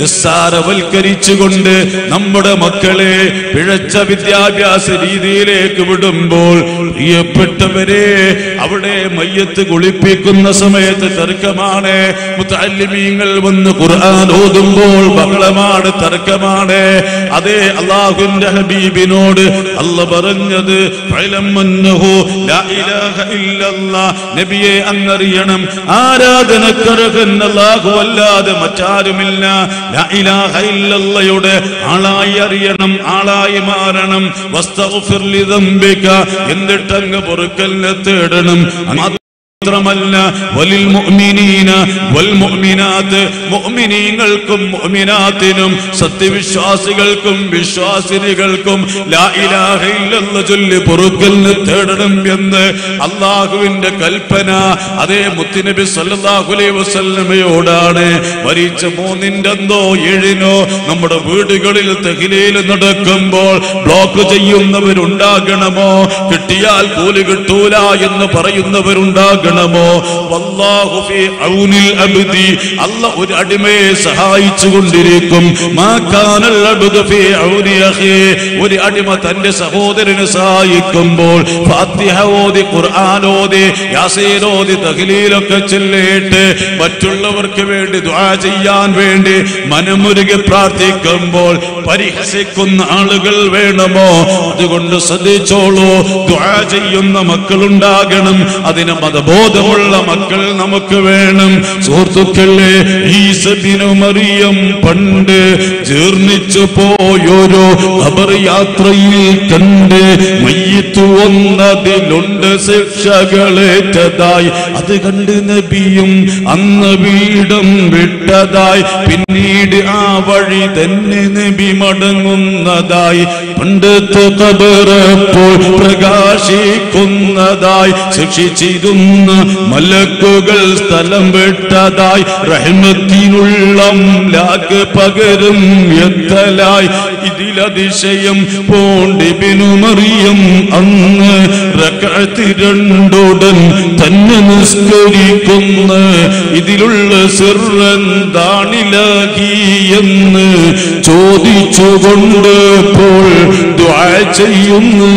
നിസ്സാരവൽക്കരിച്ചുകൊണ്ട് നമ്മുടെ മക്കളെ പിഴച്ച വിദ്യാഭ്യാസ രീതിയിലേക്ക് വിടുമ്പോൾ പ്രിയപ്പെട്ടവരെ അവിടെ മയ്യത്ത് കുളിപ്പിക്കുന്ന സമയത്ത് തർക്കമാണ് മുത്തല്ലിമീങ്ങൾ വന്ന് ഖുർആൻ ഓതുമ്പോൾ ബഹളമാണ് തർക്കമാണ് അതേ അള്ളാഹുവിന്റെ ഹബീബിനോട് അല്ല പറഞ്ഞത് ഫഅലം അന്നഹു ലാ ഇലാഹ ഇല്ലല്ലാഹ്. നബിയെ അങ്ങറിയണം ആരാധനക്കർഹൻ അല്ലാഹു അല്ലാതെ മറ്റാരുമില്ല ലാ ഇലാഹ ഇല്ലല്ലയുടെ ആളായി അറിയണം ആളായി മാറണം വസ്തഗ്ഫിർ ലിദംബിക എന്നിട്ടങ്ങ് പൊറുക്കലിനെ തേടണം മാത്രമല്ല വലിൽ മുഅ്മിനീന വൽ മുഅ്മിനാത്ത് മുഅ്മിനീങ്ങൾക്കും മുഅ്മിനാത്തിനും സത്യവിശ്വാസികൾക്കും വിശ്വാസിനികൾക്കും ലാ ഇലാഹ ഇല്ലല്ലാഹ് ചൊല്ലി പൊറുക്കലിന് തേടണം എന്ന് അള്ളാഹുവിന്റെ കൽപ്പന അതേ മുത്തുനബി സല്ലല്ലാഹു അലൈഹി വസല്ലമയോടാണ് മരിച്ച മൂന്നിന്റെ എന്തോ ഏഴിനോ നമ്മുടെ വീടുകളിൽ തെഹിലയിൽ നടക്കുമ്പോൾ ബ്ലോക്ക് ചെയ്യുന്നവരുണ്ടാകണമോ കിട്ടിയാൽ കൂലി കിട്ടൂല എന്ന് പറയുന്നവരുണ്ടാകണമോ വല്ലാഹു ഫീ ഔനിൽ അബ്ദി അല്ല ഒരു അടിമയെ സഹായിച്ചു കൊണ്ടിരിക്കും മാ കാനൽ അബ്ദു ഫീ ഔനി അഖി ഒരു അടിമ തന്റെ സഹോദരനെ സഹായിക്കുമ്പോൾ ഫാത്തിഹ ഓതി ഖുർആൻ ഓതി യാസീൻ ഓതി തഹ്ലീലൊക്കെ ചൊല്ലിയിട്ട് മറ്റുള്ളവർക്ക് വേണ്ടി ദുആ ചെയ്യാൻ വേണ്ടി മനമുരുകി പ്രാർത്ഥിക്കുമ്പോൾ പരിഹസിക്കുന്ന ആളുകൾ വേണമോ അതുകൊണ്ട് ശ്രദ്ധിച്ചോളൂ ദുആ ചെയ്യുന്ന മക്കളുണ്ടാകണം അതിന് മതബോധമുള്ള മക്കൾ നമുക്ക് വേണം സുഹൃത്തുക്കളെ ഈ സബിനു മറിയം പണ്ട് ജീർണിച്ചു പോയൊരു ഖബർ യാത്രയിൽ കണ്ട് മയ്യത്ത് ഒന്നതിലുണ്ട് ശിക്ഷകളേറ്റതായി അത് കണ്ട് നബിയും അന്ന് വീടും വിട്ടതായി പിന്നീട് ആ വഴി തന്നെ നബി മടങ്ങുന്നതായി പണ്ടത്തെ കബറപ്പോൾ പ്രകാശിക്കുന്നതായി ശിക്ഷിച്ചിരുന്ന മലക്കുകൾ സ്ഥലം വിട്ടതായി റഹ്മത്തിനുള്ള ലാക്ക് പകരം എത്തലായി ഇതിലതിശയം പോണ്ടിബിനു മറിയം അന്ന് റക്അത്ത് രണ്ടുടൻ തന്നെ നിസ്കരിക്കുന്ന ഇതിലുള്ള സിറെന്താണിലാകി എന്ന് ചോദിച്ചുകൊണ്ട് ഇപ്പോൾ ദുആ ചെയ്യുന്നു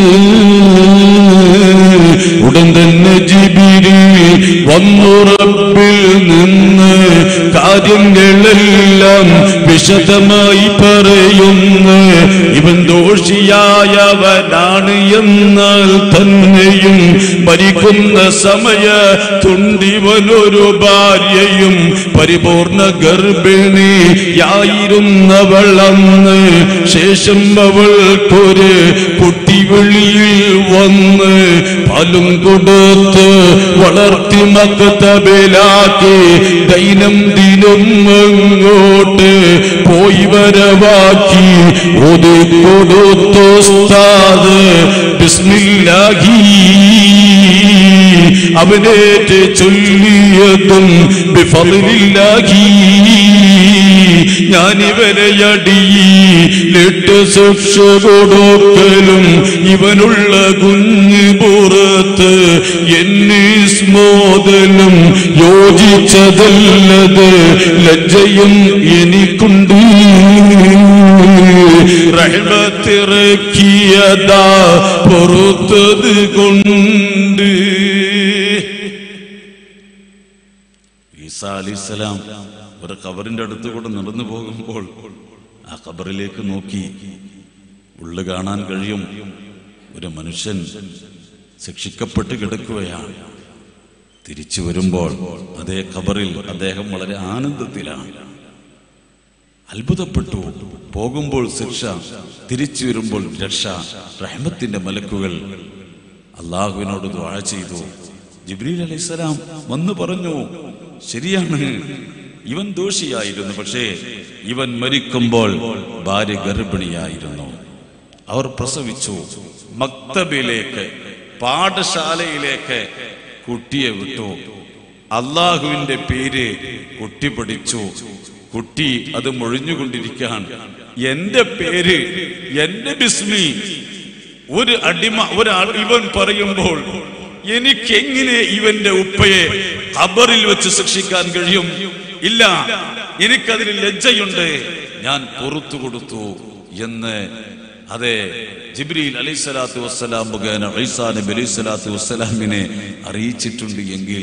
ഉടൻ തന്നെ ജിബിരി വന്നു റബ്ബിൽ നിന്ന് കാര്യങ്ങളെല്ലാം വിശദമായി പറയുന്നു ഇവൻ ദോഷിയായവനാണ് എന്നാൽ തന്നെയും മരിക്കുന്ന സമയ തുണ്ടിവനൊരു ഭാര്യയും പരിപൂർണ ഗർഭിണിയായിരുന്നവൾ അന്ന് ശേഷം അവൾക്കൊരു കുട്ടി വെളിയിൽ വന്ന് പാലും കൊടുത്ത് വളർത്തി മക്കത്തബിലാക്കി ദൈനംദിനം അങ്ങോട്ട് പോയി വരവാക്കി ഒതു കൊടുത്തു ഉസ്താദ് ബിസ്മില്ലാഹി അവനേറ്റ് ചൊല്ലിയതും ബിഫളില്ലാഹി ഞാനിവരെ അടിയിലിട്ട് ശിക്ഷ കൊടുക്കലും ഇവനുള്ള കുഞ്ഞ് പുറത്ത് എന്നീസ്മോദലും യോജിച്ചതല്ലത് ലജ്ജയും എനിക്കുണ്ട് റഹ്മത്തിറക്കിയതാ പൊറുത്തത് കൊണ്ട് ഈസാ അലിസ്ലാം ഒരു ഖബറിന്റെ അടുത്ത് കൂടെ നടന്നു പോകുമ്പോൾ ആ ഖബറിലേക്ക് നോക്കി ഉള്ളു കാണാൻ കഴിയും ഒരു മനുഷ്യൻ ശിക്ഷിക്കപ്പെട്ട് കിടക്കുകയാണ് തിരിച്ചു വരുമ്പോൾ അതേ ഖബറിൽ അദ്ദേഹം വളരെ ആനന്ദത്തിലാണ് അത്ഭുതപ്പെട്ടു പോകുമ്പോൾ ശിക്ഷ തിരിച്ചു വരുമ്പോൾ രക്ഷ റഹ്മത്തിന്റെ മലക്കുകൾ അള്ളാഹുവിനോട് ദ്വാഴ ചെയ്തു ജിബ്രീൽ അലൈഹിസ്സലാം വന്നു പറഞ്ഞു ശരിയാണ് ഇവൻ ദോഷിയായിരുന്നു പക്ഷേ ഇവൻ മരിക്കുമ്പോൾ ഭാര്യ ഗർഭിണിയായിരുന്നു അവർ പ്രസവിച്ചു മക്തബിലേക്ക് പാഠശാലയിലേക്ക് കുട്ടിയെ വിട്ടു അള്ളാഹുവിന്റെ പേര് കുട്ടി പഠിച്ചു കുട്ടി അത് മൊഴിഞ്ഞുകൊണ്ടിരിക്കാൻ എന്റെ പേര് എന്റെ ബിസ്മി ഒരു അടിമ ഒരാൾ ഇവൻ പറയുമ്പോൾ എനിക്ക് എങ്ങനെ ഇവന്റെ ഉപ്പയെ ഖബറിൽ വെച്ച് ശിക്ഷിക്കാൻ കഴിയും ഇല്ല എനിക്കതിൽ ലജ്ജയുണ്ട് ഞാൻ പുറത്തു കൊടുത്തു എന്ന് അതെ ജിബ്രീൽ അലൈഹി സ്വലാത്തു വസ്സലാം മുഖേന ഐസാ നബി അലൈഹി സ്വലാത്തു വസ്സലാമിനെ അറിയിച്ചിട്ടുണ്ട് എങ്കിൽ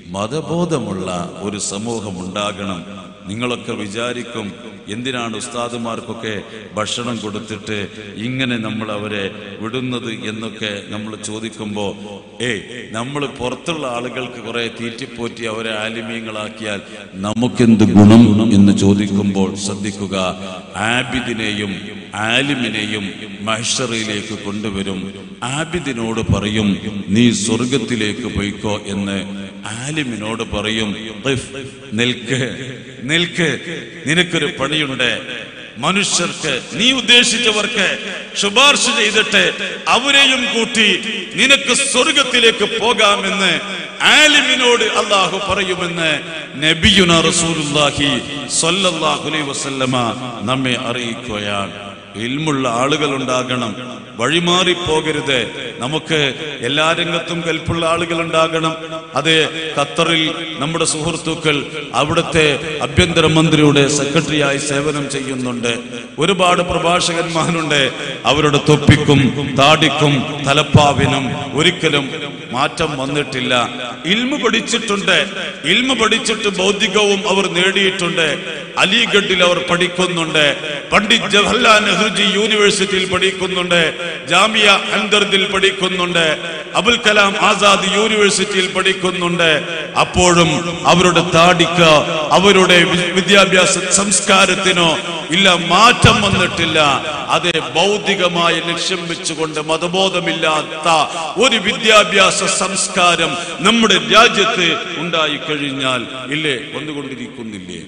മതബോധമുള്ള ഒരു സമൂഹം ഉണ്ടാകണം നിങ്ങളൊക്കെ വിചാരിക്കും എന്തിനാണ് ഉസ്താദുമാർക്കൊക്കെ ഭക്ഷണം കൊടുത്തിട്ട് ഇങ്ങനെ നമ്മൾ അവരെ വിടുന്നത് എന്നൊക്കെ നമ്മൾ ചോദിക്കുമ്പോൾ ഏ നമ്മൾ പുറത്തുള്ള ആളുകൾക്ക് കുറെ തീറ്റിപ്പോറ്റി അവരെ ആലിമീങ്ങളാക്കിയാൽ നമുക്കെന്ത് ഗുണം എന്ന് ചോദിക്കുമ്പോൾ ശ്രദ്ധിക്കുക ആബിദിനെയും ആലിമിനെയും മഹ്ഷറയിലേക്ക് കൊണ്ടുവരും ആബിദിനോട് പറയും നീ സ്വർഗത്തിലേക്ക് പോയിക്കോ എന്ന് ആലിമിനോട് പറയും "ഖിഫ്, നിൽക്ക് നിൽക്ക് നിനക്കൊരു പണിയുണ്ട് മനുഷ്യർക്ക് നീ ഉദ്ദേശിച്ചവർക്ക് ശുപാർശ ചെയ്തിട്ട് അവരെയും കൂട്ടി നിനക്ക് സ്വർഗത്തിലേക്ക് പോകാമെന്ന് ആലിമിനോട് അള്ളാഹു പറയുമെന്ന് നബിയുന റസൂലുള്ളാഹി സ്വല്ലല്ലാഹു അലൈഹി വസല്ലമ നമ്മെ അറിയിക്കുകയാണ് ഇൽമുള്ള ആളുകൾ ഉണ്ടാകണം വഴിമാറി പോകരുത് നമുക്ക് എല്ലാ രംഗത്തും കൽപ്പുള്ള ആളുകൾ ഉണ്ടാകണം അത് ഖത്തറിൽ നമ്മുടെ സുഹൃത്തുക്കൾ അവിടുത്തെ ആഭ്യന്തരമന്ത്രിയുടെ സെക്രട്ടറിയായി സേവനം ചെയ്യുന്നുണ്ട് ഒരുപാട് പ്രഭാഷകന്മാരുണ്ട് അവരുടെ തൊപ്പിക്കും താടിക്കും തലപ്പാവിനും ഒരിക്കലും മാറ്റം വന്നിട്ടില്ല ഇൽമ പഠിച്ചിട്ടുണ്ട് ഇൽമ പഠിച്ചിട്ട് ബൗദ്ധികവും അവർ നേടിയിട്ടുണ്ട് അലിഗഡിൽ അവർ പഠിക്കുന്നുണ്ട് പണ്ഡിറ്റ് ജവഹർലാൽ നെഹ്റുജി യൂണിവേഴ്സിറ്റിയിൽ പഠിക്കുന്നുണ്ട് ജാമിയ അന്തർദിൽ പഠിക്കുന്നുണ്ട് അബുൽ കലാം ആസാദ് യൂണിവേഴ്സിറ്റിയിൽ പഠിക്കുന്നുണ്ട് അപ്പോഴും അവരുടെ താടിക്ക് അവരുടെ വി- വിദ്യാഭ്യാസ സംസ്കാരത്തിനോ ഇല്ല മാറ്റം വന്നിട്ടില്ല അതേ ഭൗതികമായ ലക്ഷ്യം വെച്ചുകൊണ്ട് മതബോധമില്ലാത്ത ഒരു വിദ്യാഭ്യാസ സംസ്കാരം നമ്മുടെ രാജ്യത്ത് ഉണ്ടായി കഴിഞ്ഞാൽ ഇല്ലേ വന്നുകൊണ്ടിരിക്കുന്നില്ലേ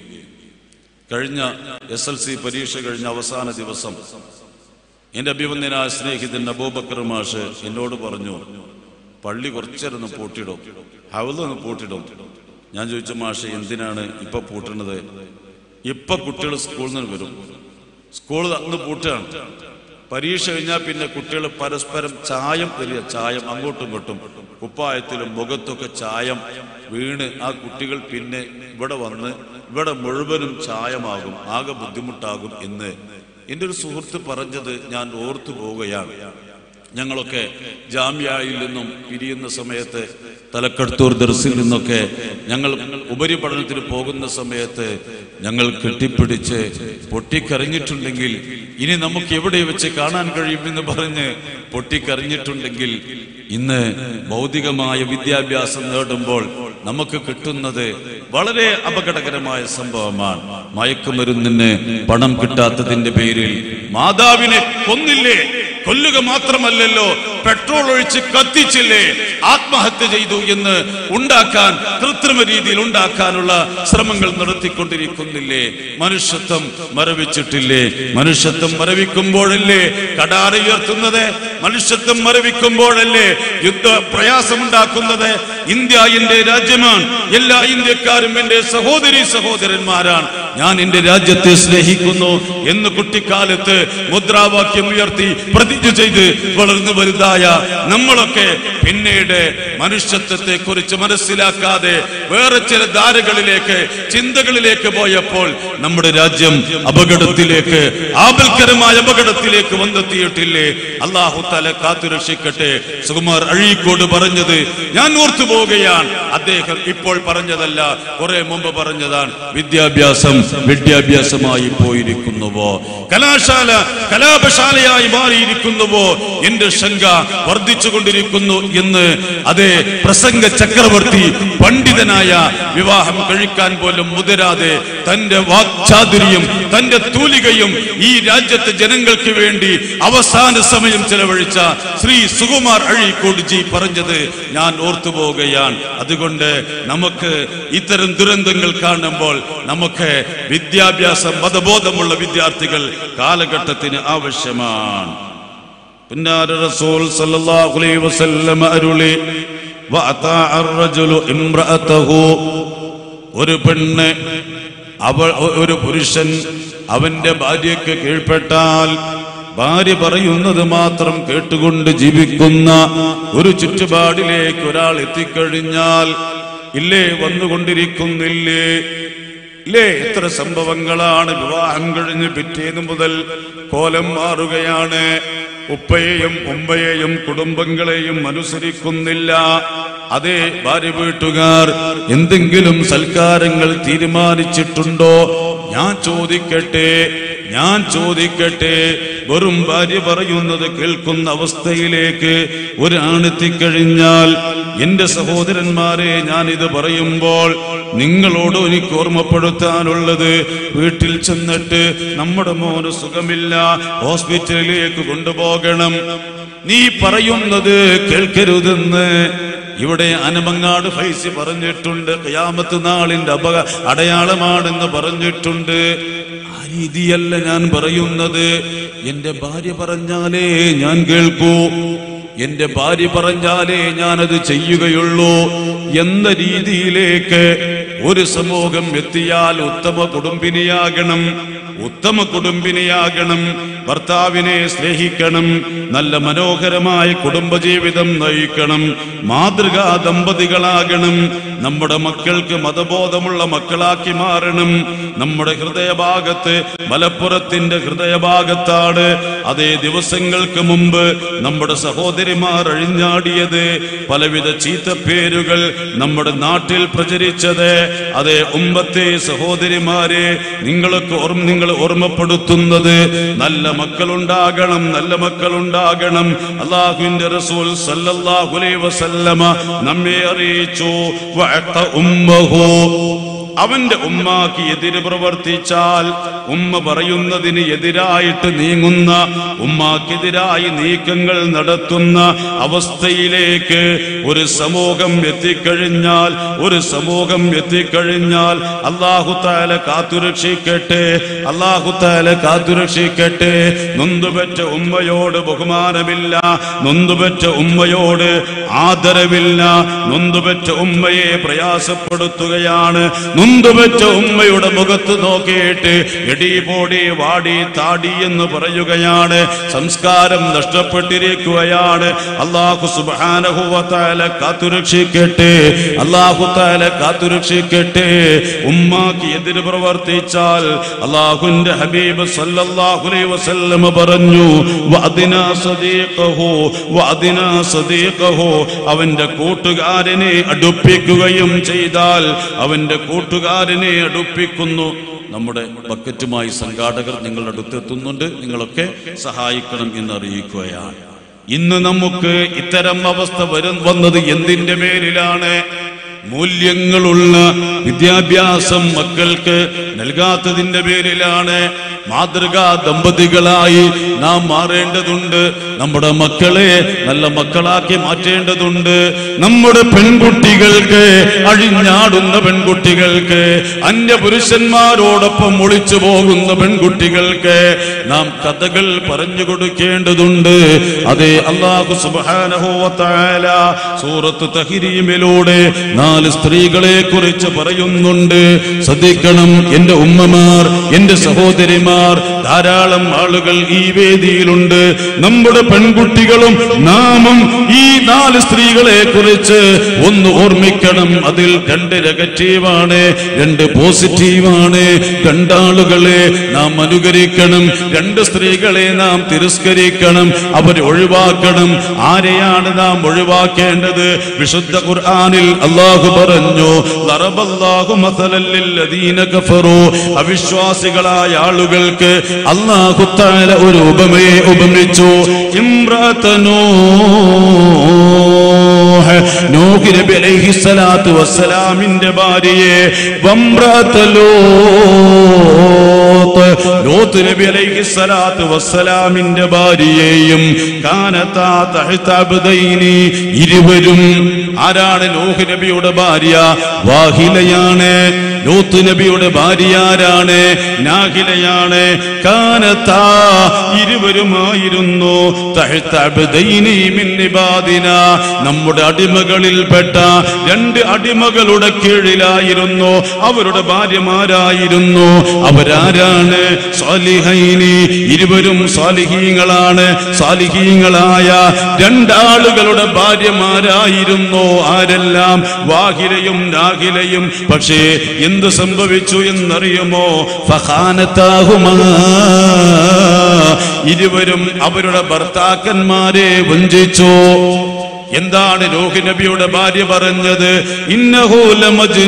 കഴിഞ്ഞ എസ് എൽ സി പരീക്ഷ കഴിഞ്ഞ അവസാന ദിവസം എന്റെ അഭിമന്യനായ സ്നേഹിതൻ അബൂബക്കർ മാഷ് എന്നോട് പറഞ്ഞു പള്ളി കുറച്ചേരൊന്ന് പൂട്ടിടും ഹവലൊന്ന് പൂട്ടിടും ഞാൻ ചോദിച്ചു മാഷ് എന്തിനാണ് ഇപ്പൊ പൂട്ടുന്നത് ഇപ്പൊ കുട്ടികൾ സ്കൂളിൽ നിന്ന് വരും സ്കൂൾ അന്ന് പൂട്ടുകയാണ് പരീക്ഷ കഴിഞ്ഞാൽ പിന്നെ കുട്ടികൾ പരസ്പരം ചായം തരിക ചായം അങ്ങോട്ടും ഇങ്ങോട്ടും കുപ്പായത്തിലും മുഖത്തൊക്കെ ചായം വീണ് ആ കുട്ടികൾ പിന്നെ ഇവിടെ വന്ന് ഇവിടെ മുഴുവനും ചായമാകും ആകെ ബുദ്ധിമുട്ടാകും എന്ന് എൻ്റെ ഒരു സുഹൃത്ത് പറഞ്ഞത് ഞാൻ ഓർത്തു പോവുകയാണ് ഞങ്ങളൊക്കെ ജാമ്യയിൽ നിന്നും പിരിയുന്ന സമയത്ത് തലക്കടത്തൂർ ദർസിൽ നിന്നൊക്കെ ഞങ്ങൾ ഉപരിപഠനത്തിന് പോകുന്ന സമയത്ത് ഞങ്ങൾ കെട്ടിപ്പിടിച്ച് പൊട്ടിക്കരഞ്ഞിട്ടുണ്ടെങ്കിൽ ഇനി നമുക്ക് എവിടെ വെച്ച് കാണാൻ കഴിയുമെന്ന് പറഞ്ഞ് പൊട്ടിക്കരഞ്ഞിട്ടുണ്ടെങ്കിൽ ഇന്ന് ഭൗതികമായ വിദ്യാഭ്യാസം നേടുമ്പോൾ നമുക്ക് കിട്ടുന്നത് വളരെ അപകടകരമായ സംഭവമാണ് മയക്കുമരുന്നിന് പണം കിട്ടാത്തതിന്റെ പേരിൽ മാതാവിനെ കൊന്നില്ലേ കൊല്ലുക മാത്രമല്ലല്ലോ പെട്രോൾ ഒഴിച്ച് കത്തിച്ചില്ലേ ആത്മഹത്യ ചെയ്തു എന്ന് ഉണ്ടാക്കാൻ കൃത്രിമ രീതിയിൽ ഉണ്ടാക്കാനുള്ള ശ്രമങ്ങൾ നടത്തിക്കൊണ്ടിരിക്കുന്നില്ലേ മനുഷ്യത്വം മരവിച്ചിട്ടില്ലേ മനുഷ്യത്വം മരവിക്കുമ്പോഴല്ലേ കടാര ഉയർത്തുന്നത് മനുഷ്യത്വം മരവിക്കുമ്പോഴല്ലേ യുദ്ധ പ്രയാസമുണ്ടാക്കുന്നത് ഇന്ത്യ എന്റെ രാജ്യമാണ് എല്ലാ ഇന്ത്യക്കാരും എന്റെ സഹോദരി സഹോദരന്മാരാണ് ഞാൻ എന്റെ രാജ്യത്തെ സ്നേഹിക്കുന്നു എന്ന് കുട്ടിക്കാലത്ത് മുദ്രാവാക്യം ഉയർത്തി പ്രതിജ്ഞ ചെയ്ത് വളർന്നു വലുതായ നമ്മളൊക്കെ പിന്നീട് മനുഷ്യത്വത്തെ കുറിച്ച് മനസ്സിലാക്കാതെ വേറെ ചില ധാരകളിലേക്ക് ചിന്തകളിലേക്ക് പോയപ്പോൾ നമ്മുടെ രാജ്യം അപകടത്തിലേക്ക് ആപൽക്കരമായ അപകടത്തിലേക്ക് വന്നെത്തിയിട്ടില്ലേ അള്ളാഹു തല കാത്തുരക്ഷിക്കട്ടെ സുകുമാർ അഴീക്കോട് പറഞ്ഞത് ഞാൻ ഓർത്തു പോവുകയാണ് അദ്ദേഹം ഇപ്പോൾ പറഞ്ഞതല്ല കുറെ മുമ്പ് പറഞ്ഞതാണ് വിദ്യാഭ്യാസം വിദ്യാഭ്യാസമായി പോയിരിക്കുന്നുവോ കലാശാല കലാപശാലയായി മാറിയിരിക്കുന്നുവോ എന്റെ ശങ്ക വർദ്ധിച്ചുകൊണ്ടിരിക്കുന്നു എന്ന് അതേ പ്രസംഗ ചക്രവർത്തി പണ്ഡിതനായ വിവാഹം കഴിക്കാൻ പോലും മുതിരാതെ തന്റെ വാക്ചാതുര്യം തന്റെ തൂലികയും ഈ രാജ്യത്തെ ജനങ്ങൾക്ക് വേണ്ടി അവസാന സമയം ചെലവഴിച്ച ശ്രീ സുകുമാർ അഴീക്കോട് ജി പറഞ്ഞത് ഞാൻ ഓർത്തുപോവുകയാണ് അതുകൊണ്ട് നമുക്ക് ഇത്തരം ദുരന്തങ്ങൾ കാണുമ്പോൾ നമുക്ക് വിദ്യാഭ്യാസ മതബോധമുള്ള വിദ്യാർത്ഥികൾ കാലഘട്ടത്തിന് ആവശ്യമാണ് പിന്നാര റസൂൽ സല്ലല്ലാഹു അലൈഹി വസല്ലം അരുളി വഅതാഅ അർ-റജുലു ഇംറഅതഹു ഒരു പെണ്ണ് അവൾ ഒരു പുരുഷൻ അവന്റെ ഭാര്യയ്ക്ക് കീഴ്പ്പെട്ടാൽ ഭാര്യ പറയുന്നത് മാത്രം കേട്ടുകൊണ്ട് ജീവിക്കുന്ന ഒരു ചുറ്റുപാടിലേക്ക് ഒരാൾ എത്തിക്കഴിഞ്ഞാൽ ഇല്ലേ വന്നുകൊണ്ടിരിക്കുന്നില്ലേ ഇല്ലേ എത്ര സംഭവങ്ങളാണ് വിവാഹം കഴിഞ്ഞ് പിറ്റേന്ന് മുതൽ കോലം മാറുകയാണ് ഉപ്പയെയും ഉമ്മയെയും കുടുംബങ്ങളെയും അനുസരിക്കുന്നില്ല അതേ ഭാര്യ വീട്ടുകാർ എന്തെങ്കിലും സൽക്കാരങ്ങൾ തീരുമാനിച്ചിട്ടുണ്ടോ ഞാൻ ചോദിക്കട്ടെ ഞാൻ ചോദിക്കട്ടെ വെറും ഭാര്യ പറയുന്നത് കേൾക്കുന്ന അവസ്ഥയിലേക്ക് ഒരാണെത്തിക്കഴിഞ്ഞാൽ എന്റെ സഹോദരന്മാരെ ഞാൻ ഇത് പറയുമ്പോൾ നിങ്ങളോട് എനിക്ക് ഓർമ്മപ്പെടുത്താനുള്ളത് വീട്ടിൽ ചെന്നിട്ട് നമ്മുടെ മോന് സുഖമില്ല ഹോസ്പിറ്റലിലേക്ക് കൊണ്ടുപോകണം നീ പറയുന്നത് കേൾക്കരുതെന്ന് ഇവിടെ അനമങ്ങാട് ഫൈസി പറഞ്ഞിട്ടുണ്ട് ഖിയാമത്ത് നാളിന്റെ അപക അടയാളമാണെന്ന് പറഞ്ഞിട്ടുണ്ട് ആ രീതിയല്ല ഞാൻ പറയുന്നത് എന്റെ ഭാര്യ പറഞ്ഞാലേ ഞാൻ കേൾക്കൂ എന്റെ ഭാര്യ പറഞ്ഞാലേ ഞാനത് ചെയ്യുകയുള്ളൂ എന്ന രീതിയിലേക്ക് ഒരു സമൂഹം എത്തിയാൽ ഉത്തമ കുടുംബിനിയാകണം ഉത്തമ കുടുംബിനിയാകണം ഭർത്താവിനെ സ്നേഹിക്കണം നല്ല മനോഹരമായ കുടുംബജീവിതം നയിക്കണം മാതൃകാ ദമ്പതികളാകണം നമ്മുടെ മക്കൾക്ക് മതബോധമുള്ള മക്കളാക്കി മാറണം നമ്മുടെ ഹൃദയഭാഗത്ത് മലപ്പുറത്തിന്റെ ഹൃദയഭാഗത്താണ് അതേ ദിവസങ്ങൾക്ക് മുമ്പ് നമ്മുടെ സഹോദരിമാർ അഴിഞ്ഞാടിയത് പലവിധ ചീത്തപ്പേരുകൾ നമ്മുടെ നാട്ടിൽ പ്രചരിച്ചത് അതേ ഉമ്പത്തെ സഹോദരിമാരെ നിങ്ങൾക്ക് ഓർമ്മ നിങ്ങൾ ഓർമ്മപ്പെടുത്തുന്നത് നല്ല മക്കളുണ്ടാകണം നല്ല മക്കളുണ്ടാകണം അള്ളാഹുവിന്റെ റസൂൽ സല്ലല്ലാഹു അലൈഹി വസല്ലമ നമ്മെ അറിയിച്ചു വഅത്ത ഉമ്മഹു അവന്റെ ഉമ്മാക്ക് എതിര് പ്രവർത്തിച്ചാൽ ഉമ്മ പറയുന്നതിന് എതിരായിട്ട് നീങ്ങുന്ന ഉമ്മാക്കെതിരായി നീക്കങ്ങൾ നടത്തുന്ന അവസ്ഥയിലേക്ക് ഒരു സമൂഹം എത്തിക്കഴിഞ്ഞാൽ ഒരു സമൂഹം എത്തിക്കഴിഞ്ഞാൽ അള്ളാഹുത്താല കാത്തുരക്ഷിക്കട്ടെ അള്ളാഹുത്താല കാത്തുരക്ഷിക്കട്ടെ നൊന്തുപെറ്റ ഉമ്മയോട് ബഹുമാനമില്ല നൊന്തുപെറ്റ ഉമ്മയോട് ആദരവില്ല നൊന്തുപെറ്റ ഉമ്മയെ പ്രയാസപ്പെടുത്തുകയാണ് നൊന്തുപെറ്റ ഉമ്മയുടെ മുഖത്ത് നോക്കിയിട്ട് എടി പോടി വാടി താടി എന്ന് പറയുകയാണ് സംസ്കാരം നഷ്ടപ്പെട്ടിരിക്കുകയാണ് അള്ളാഹു സുബാനഹുവത്താല കാത്തുരക്ഷിക്കട്ടെ അള്ളാഹു താല കാത്തുരക്ഷിക്കട്ടെ ഉമ്മാക്ക് എതിര് പ്രവർത്തിച്ചാൽ അള്ളാഹുന്റെ ഹബീബ് സല്ലല്ലാഹു അലൈഹി വസല്ലമ പറഞ്ഞു വഅദിനാ സദീഖഹു വഅദിനാ സദീഖഹു അവന്റെ കൂട്ടുകാരനെ അടുപ്പിക്കുകയും ചെയ്താൽ അവന്റെ കൂട്ടുകാരനെ അടുപ്പിക്കുന്നു നമ്മുടെ ബക്കറ്റുമായി സംഘാടകർ നിങ്ങളുടെ അടുത്തെത്തുന്നുണ്ട് നിങ്ങളൊക്കെ സഹായിക്കണം എന്ന് അറിയിക്കുകയാണ് ഇന്ന് നമുക്ക് ഇത്തരം അവസ്ഥ വരും വന്നത് എന്തിന്റെ പേരിലാണ് മൂല്യങ്ങളുള്ള വിദ്യാഭ്യാസം മക്കൾക്ക് നൽകാത്തതിന്റെ പേരിലാണ് മാതൃകാ ദമ്പതികളായി നാം മാറേണ്ടതുണ്ട് നമ്മുടെ മക്കളെ നല്ല മക്കളാക്കി മാറ്റേണ്ടതുണ്ട് നമ്മുടെ പെൺകുട്ടികൾക്ക് അഴിഞ്ഞാടുന്ന പെൺകുട്ടികൾക്ക് അന്യ പുരുഷന്മാരോടൊപ്പം ഒളിച്ചു പോകുന്ന പെൺകുട്ടികൾക്ക് നാം കഥകൾ പറഞ്ഞു കൊടുക്കേണ്ടതുണ്ട് അതെ അള്ളാഹു സുബാനഹോവത്തായ സൂറത്ത് തഹിരീമിലൂടെ നാല് സ്ത്രീകളെ കുറിച്ച് പറയുന്നുണ്ട് ശ്രദ്ധിക്കണം എന്റെ ഉമ്മമാർ എന്റെ സഹോദരിമാർ ധാരാളം ആളുകൾ ഈ വേദിയിലുണ്ട് നമ്മുടെ പെൺകുട്ടികളും നാമും ഈ നാല് സ്ത്രീകളെ കുറിച്ച് ഒന്ന് ഓർമ്മിക്കണം അതിൽ രണ്ട് നെഗറ്റീവാണ് രണ്ട് പോസിറ്റീവാണ് രണ്ടാളുകളെ നാം അനുകരിക്കണം രണ്ട് സ്ത്രീകളെ നാം തിരസ്കരിക്കണം അവരെ ഒഴിവാക്കണം ആരെയാണ് നാം ഒഴിവാക്കേണ്ടത് വിശുദ്ധ ഖുർആനിൽ അള്ളാഹു പറഞ്ഞു ലറബല്ലാഹു മസലൽ ലില്ലദീന കഫറു അവിശ്വാസികളായ ആളുകൾക്ക് അള്ളാഹു തആല ഒരു ഉപമയെ ഉപമിച്ചു ഇമ്രാതനൂ നൂഹ് നബി അലൈഹി സ്വലാത്തു വസ്സലാമിന്റെ ഭാര്യയെ വമ്രതലോ ലോത്ത് നബി അലൈഹി സ്വലാത്തു വസ്സലാമിന്റെ ഭാര്യയെയും കാനത്താ തഹ്ത അബ്ദൈനി ഇരുവരും ആരാണ് ലോഹ് നബിയുടെ ഭാര്യ വാഹിലയാണ് ലോത്ത് നബിയുടെ ഭാര്യ ആരാണ് നാഹിലയാണ് കാനത്താ ഇരുവരുമായിരുന്നു തഹ്ത അബ്ദൈനി മിൻ ഇബാദിന നമ്മുടെ അടിമകൾ അടിമകളിൽപ്പെട്ട രണ്ട് അടിമകളുടെ കീഴിലായിരുന്നു അവരുടെ ഭാര്യമാരായിരുന്നു അവരാരാണ് സാലിഹൈനി ഇരുവരും സാലിഹീങ്ങളാണ് സാലിഹീങ്ങളായ രണ്ടാളുകളുടെ ഭാര്യമാരായിരുന്നു ആരെല്ലാം വാഹിലയും രാഹിലയും പക്ഷേ എന്ത് സംഭവിച്ചു എന്നറിയുമോ ഫഹാനത്താഹുമാ ഇരുവരും അവരുടെ ഭർത്താക്കന്മാരെ വഞ്ചിച്ചു എന്താണ് ലോഹി നബിയുടെ ഭാര്യ പറഞ്ഞത് ഇന്നഹൂല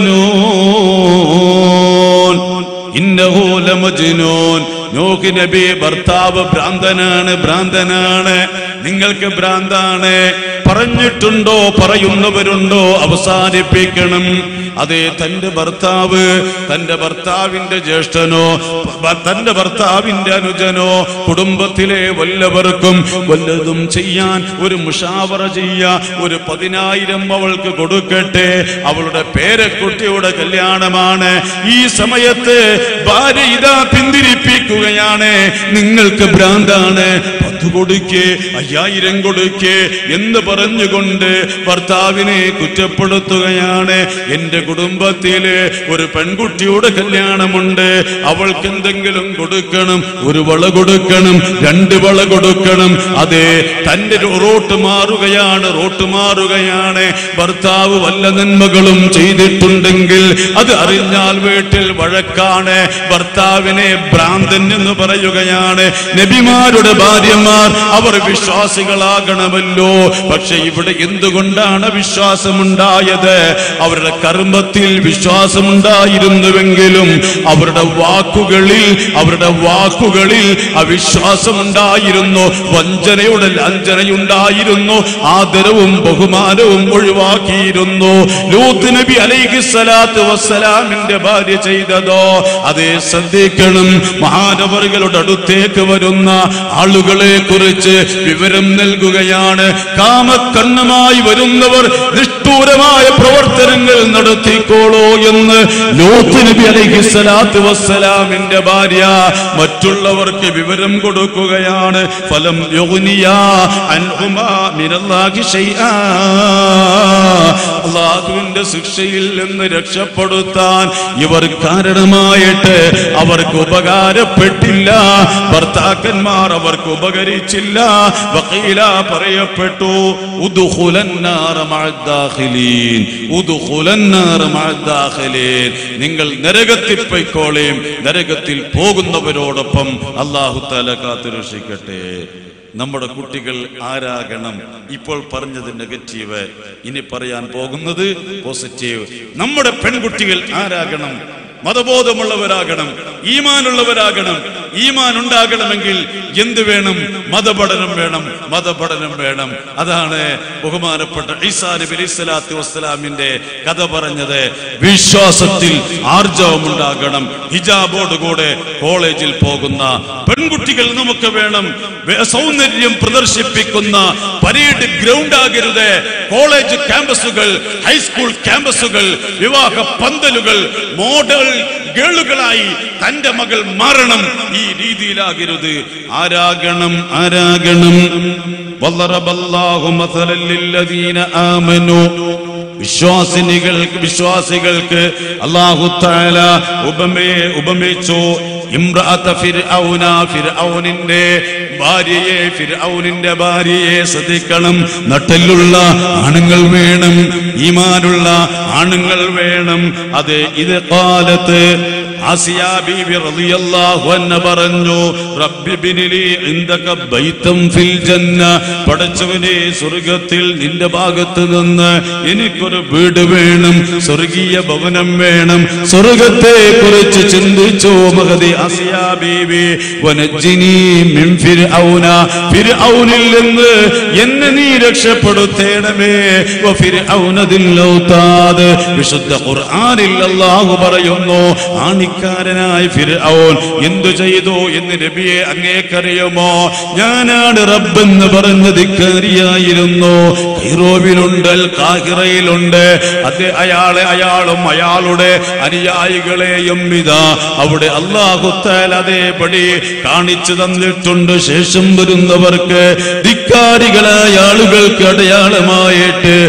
മജ്നൂൻ ഇന്നഹൂല മജ്നൂൻ നോഹി നബി ഭർത്താവ് ഭ്രാന്തനാണ് ഭ്രാന്തനാണ് നിങ്ങൾക്ക് ഭ്രാന്താണ് പറഞ്ഞിട്ടുണ്ടോ പറയുന്നവരുണ്ടോ അവസാനിപ്പിക്കണം അതെ തന്റെ ഭർത്താവ് തന്റെ ഭർത്താവിന്റെ ജ്യേഷ്ഠനോ ഭ- തന്റെ ഭർത്താവിന്റെ അനുജനോ കുടുംബത്തിലെ വല്ലവർക്കും വല്ലതും ചെയ്യാൻ ഒരു മുഷാവറ ചെയ്യ ഒരു പതിനായിരം അവൾക്ക് കൊടുക്കട്ടെ അവളുടെ പേരക്കുട്ടിയുടെ കല്യാണമാണ് ഈ സമയത്ത് ഭാര്യ ഇതാ പിന്തിരിപ്പിക്കുകയാണ് നിങ്ങൾക്ക് ഭ്രാന്താണ് പത്ത് കൊടുക്കേ അയ്യായിരം കൊടുക്കേ എന്ന് പറഞ്ഞുകൊണ്ട് ഭർത്താവിനെ കുറ്റപ്പെടുത്തുകയാണ് എന്റെ കുടുംബത്തില് ഒരു പെൺകുട്ടിയുടെ കല്യാണമുണ്ട് അവൾക്ക് എന്തെങ്കിലും കൊടുക്കണം ഒരു വള കൊടുക്കണം രണ്ട് വള കൊടുക്കണം അതെ തന്റെ റോട്ട് മാറുകയാണ് റോട്ട് മാറുകയാണ് ഭർത്താവ് വല്ല നന്മകളും ചെയ്തിട്ടുണ്ടെങ്കിൽ അത് അറിഞ്ഞാൽ വീട്ടിൽ വഴക്കാണ് ഭർത്താവിനെ ഭ്രാന്തൻ എന്ന് പറയുകയാണ് നബിമാരുടെ ഭാര്യമാർ അവർ വിശ്വാസികളാകണമല്ലോ പക്ഷെ ഇവിടെ എന്തുകൊണ്ടാണ് വിശ്വാസമുണ്ടായത് അവരുടെ കർമ്മത്തിൽ വിശ്വാസമുണ്ടായിരുന്നുവെങ്കിലും അവരുടെ വാക്കുകളിൽ അവരുടെ വാക്കുകളിൽ അവിശ്വാസമുണ്ടായിരുന്നു വഞ്ചനയുടെ ലാഞ്ചനയുണ്ടായിരുന്നു ആദരവും ബഹുമാനവും ഒഴിവാക്കിയിരുന്നു ലൂത്ത് നബി അലൈഹി സ്വലാത്തു വസ്സലാമിന്റെ ഭാര്യ ചെയ്തതോ അതേ ശ്രദ്ധിക്കണം മഹാനവറുകളുടെ അടുത്തേക്ക് വരുന്ന ആളുകളെ കുറിച്ച് വിവരം നൽകുകയാണ് കാമക്കണ്ണമായി വരുന്നവർ നിഷ്ഠൂരമായ പ്രവർത്തനങ്ങൾ നടത്തിക്കോളൂ എന്ന് ലൂത്ത് നബി അലൈഹി സ്വലാത്തു വസ്സലാമിന്റെ ഭാര്യ മറ്റുള്ളവർക്ക് വിവരം കൊടുക്കുകയാണ് ഫലം യുഗ്നിയാ അൻഹുമാ മിനല്ലാഹി ശൈആ അള്ളാഹുവിന്റെ ശിക്ഷയിൽ നിന്ന് രക്ഷപ്പെടുത്താൻ ഇവർ കാരണമായിട്ട് അവർക്ക് ഉപകാരപ്പെട്ടില്ല ഭർത്താക്കന്മാർ അവർക്ക് ഉപകരിച്ചില്ല വക്കീല പറയപ്പെട്ടു ഉദ്ഖുലന്നാറ മഅദ്ദാഖിലീൻ. ഉദ്ഖുലന്നാറ മഅദ്ദാഖിലീൻ. നിങ്ങൾ നരകത്തിൽ പൊയ്ക്കോളേം നരകത്തിൽ പോകുന്നവരോടൊപ്പം അള്ളാഹു താല കാത്തുരക്ഷിക്കട്ടെ നമ്മുടെ കുട്ടികൾ ആരാകണം ഇപ്പോൾ പറഞ്ഞത് നെഗറ്റീവ് ഇനി പറയാൻ പോകുന്നത് പോസിറ്റീവ് നമ്മുടെ പെൺകുട്ടികൾ ആരാകണം മതബോധമുള്ളവരാകണം ഈമാനുള്ളവരാകണം ഈമാൻ ഉണ്ടാകണമെങ്കിൽ എന്ത് വേണം മതപഠനം വേണം മതപഠനം വേണം അതാണ് ബഹുമാനപ്പെട്ട ഈസാ നബി അലൈഹി സ്വലാത്തു വസ്സലാമിന്റെ കഥ പറഞ്ഞത് വിശ്വാസത്തിൽ ആർജവം ഉണ്ടാകണം ഹിജാബോട് കൂടെ കോളേജിൽ പോകുന്ന പെൺകുട്ടികൾ നമുക്ക് വേണം വേ- സൗന്ദര്യം പ്രദർശിപ്പിക്കുന്ന പരേഡ് ഗ്രൗണ്ട് ആകരുത് കോളേജ് ക്യാമ്പസുകൾ ഹൈസ്കൂൾ ക്യാമ്പസുകൾ വിവാഹ പന്തലുകൾ മോഡൽ ഗേളുകളായി തന്റെ മകൾ മാറണം ഈ രീതിയിലാകരുത് ആരാകണം ആരാകണം വല്ലറബല്ലാഹു മസലൻ ലില്ലദീന ആമനു വിശ്വാസിനികൾക്ക് വിശ്വാസികൾക്ക് അല്ലാഹു തആല ഉപമയെ ഉപമിച്ചു ഇമ്രഅത ഫിർഔന ഫിർഔനിന്റെ ഭാര്യയെ ഫിർഔനിന്റെ ഭാര്യയെ ശ്രദ്ധിക്കണം നട്ടലുള്ള ആണുങ്ങൾ വേണം ഈമാനുള്ള ആണുങ്ങൾ വേണം അതെ ഇത് കാലത്ത് ആസിയ ബീബി റളിയല്ലാഹു അൻഹ പറഞ്ഞു റബ്ബി ബിനിലി ഇൻദക ബൈതം ഫിൽ ജന്ന പടച്ചവനെ സ്വർഗ്ഗത്തിൽ നിന്റെ ഭാഗത്ത് നിന്ന് എനിക്കൊരു വീട് വേണം സ്വർഗീയ ഭവനം വേണം സ്വർഗത്തെ കുറിച്ച് ചിന്തിച്ചു മഹദി ആസിയ ബീബി വനജ്ജിനി മിൻ ഫിർഔന ഫിർഔനിൽ നിന്ന് എന്നെ നീ രക്ഷപ്പെടുത്തേണമേ വഫിർഔന ദിൽ ഔതാദ് വിശുദ്ധ ഖുർആനിൽ അല്ലാഹു പറയുന്നു ആണിക്കാരനായ ഫിർഔൻ എന്തു ചെയ്തു എന്ന് നബിയെ അങ്ങേക്കറിയുമോ ഞാനാണ് റബ്ബെന്ന് പറഞ്ഞ ധിക്കാരിയായിരുന്നു കൈറോവിലുണ്ട് അൽ കാഹിറയിലുണ്ട് അത് അയാളെ അയാളും അയാളുടെ അനുയായികളെയും ഇതാ അവിടെ അള്ളാഹുത്താൽ അതേപടി കാണിച്ചു തന്നിട്ടുണ്ട് ശേഷം വരുന്നവർക്ക് ധിക്കാരികളായ ആളുകൾക്ക് അടയാളമായിട്ട് ഫിർ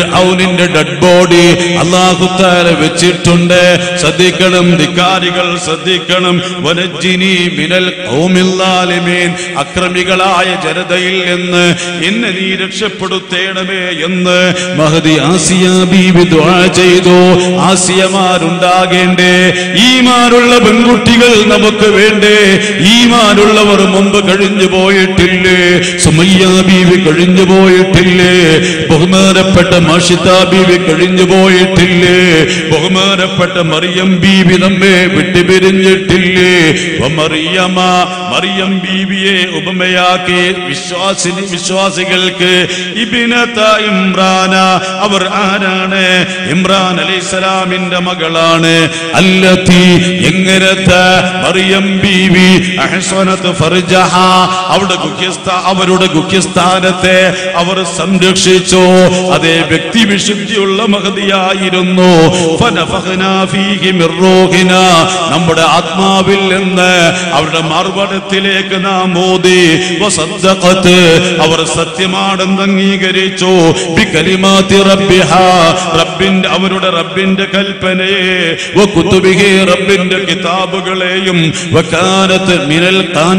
ഫിർഔനിന്റെ ഡെഡ് ബോഡി അള്ളാഹുത്താല വെച്ചിട്ടുണ്ട് ശ്രദ്ധിക്കണം ധിക്കാരികൾ ശ്രദ്ധിക്കണം വനജിനി മിനൽ ഖൗമില്ലാലിമീൻ അക്രമികളായ ജനതയിൽ നിന്ന് എന്നെ നീ രക്ഷപ്പെടുത്തേണമേ എന്ന് മഹദി ആസിയ ബീവി ദുആ ചെയ്തു ആസിയമാരുണ്ടാകേണ്ടേ ഈമാനുള്ള പെൺകുട്ടികൾ നമുക്ക് വേണ്ടേ ഈമാനുള്ളവർ മുമ്പ് കഴിഞ്ഞു പോയിട്ടില്ലേ സുമയ്യ ബീവി കഴിഞ്ഞു പോയിട്ടില്ലേ ബഹുമാനപ്പെട്ട മാഷിത ബീവി കഴിഞ്ഞു പോയിട്ടില്ലേ ബഹുമാനപ്പെട്ട മറിയം ബീവി നമ്മെ വിട്ടുപിരിഞ്ഞിട്ടില്ലേ വ മറിയമ മറിയം ബീവിയെ ഉപമയാക്കി വിശ്വാസിനി വിശ്വാസികൾക്ക് ഇബിനത ഇമ്രാന അവർ ആരാണ് ഇമ്രാൻ അലൈഹിസ്സലാമിന്റെ മകളാണ് അല്ലത്തി എങ്ങനത്തെ മറിയം ബീവി അഹ്സനത്ത് ഫർജഹ അവിടെ ഗുഹ്യസ്ഥ അവരുടെ ഗുഹ്യസ്ഥാനത്തെ അവർ സംരക്ഷിച്ചു അതേ വ്യക്തി വിശുദ്ധിയുള്ള മഹതിയായിരുന്നു ഫനഫഖ്നാ ഫീഹി മിർ റൂഹിനാ. നമ്മുടെ ആത്മാവിൽ നിന്ന് അവരുടെ മാർവടത്തിലേക്ക് നാം മോദി വസദ്ദഖത്ത് അവർ സത്യമാണെന്ന് അംഗീകരിച്ചു ബികലിമാതി റബ്ബിഹ റബ്ബിന്റെ അവരുടെ റബ്ബിന്റെ കൽപ്പനയെ വകുതുബിഹി റബ്ബിന്റെ കിതാബുകളെയും വകാനത്ത് മിനൽ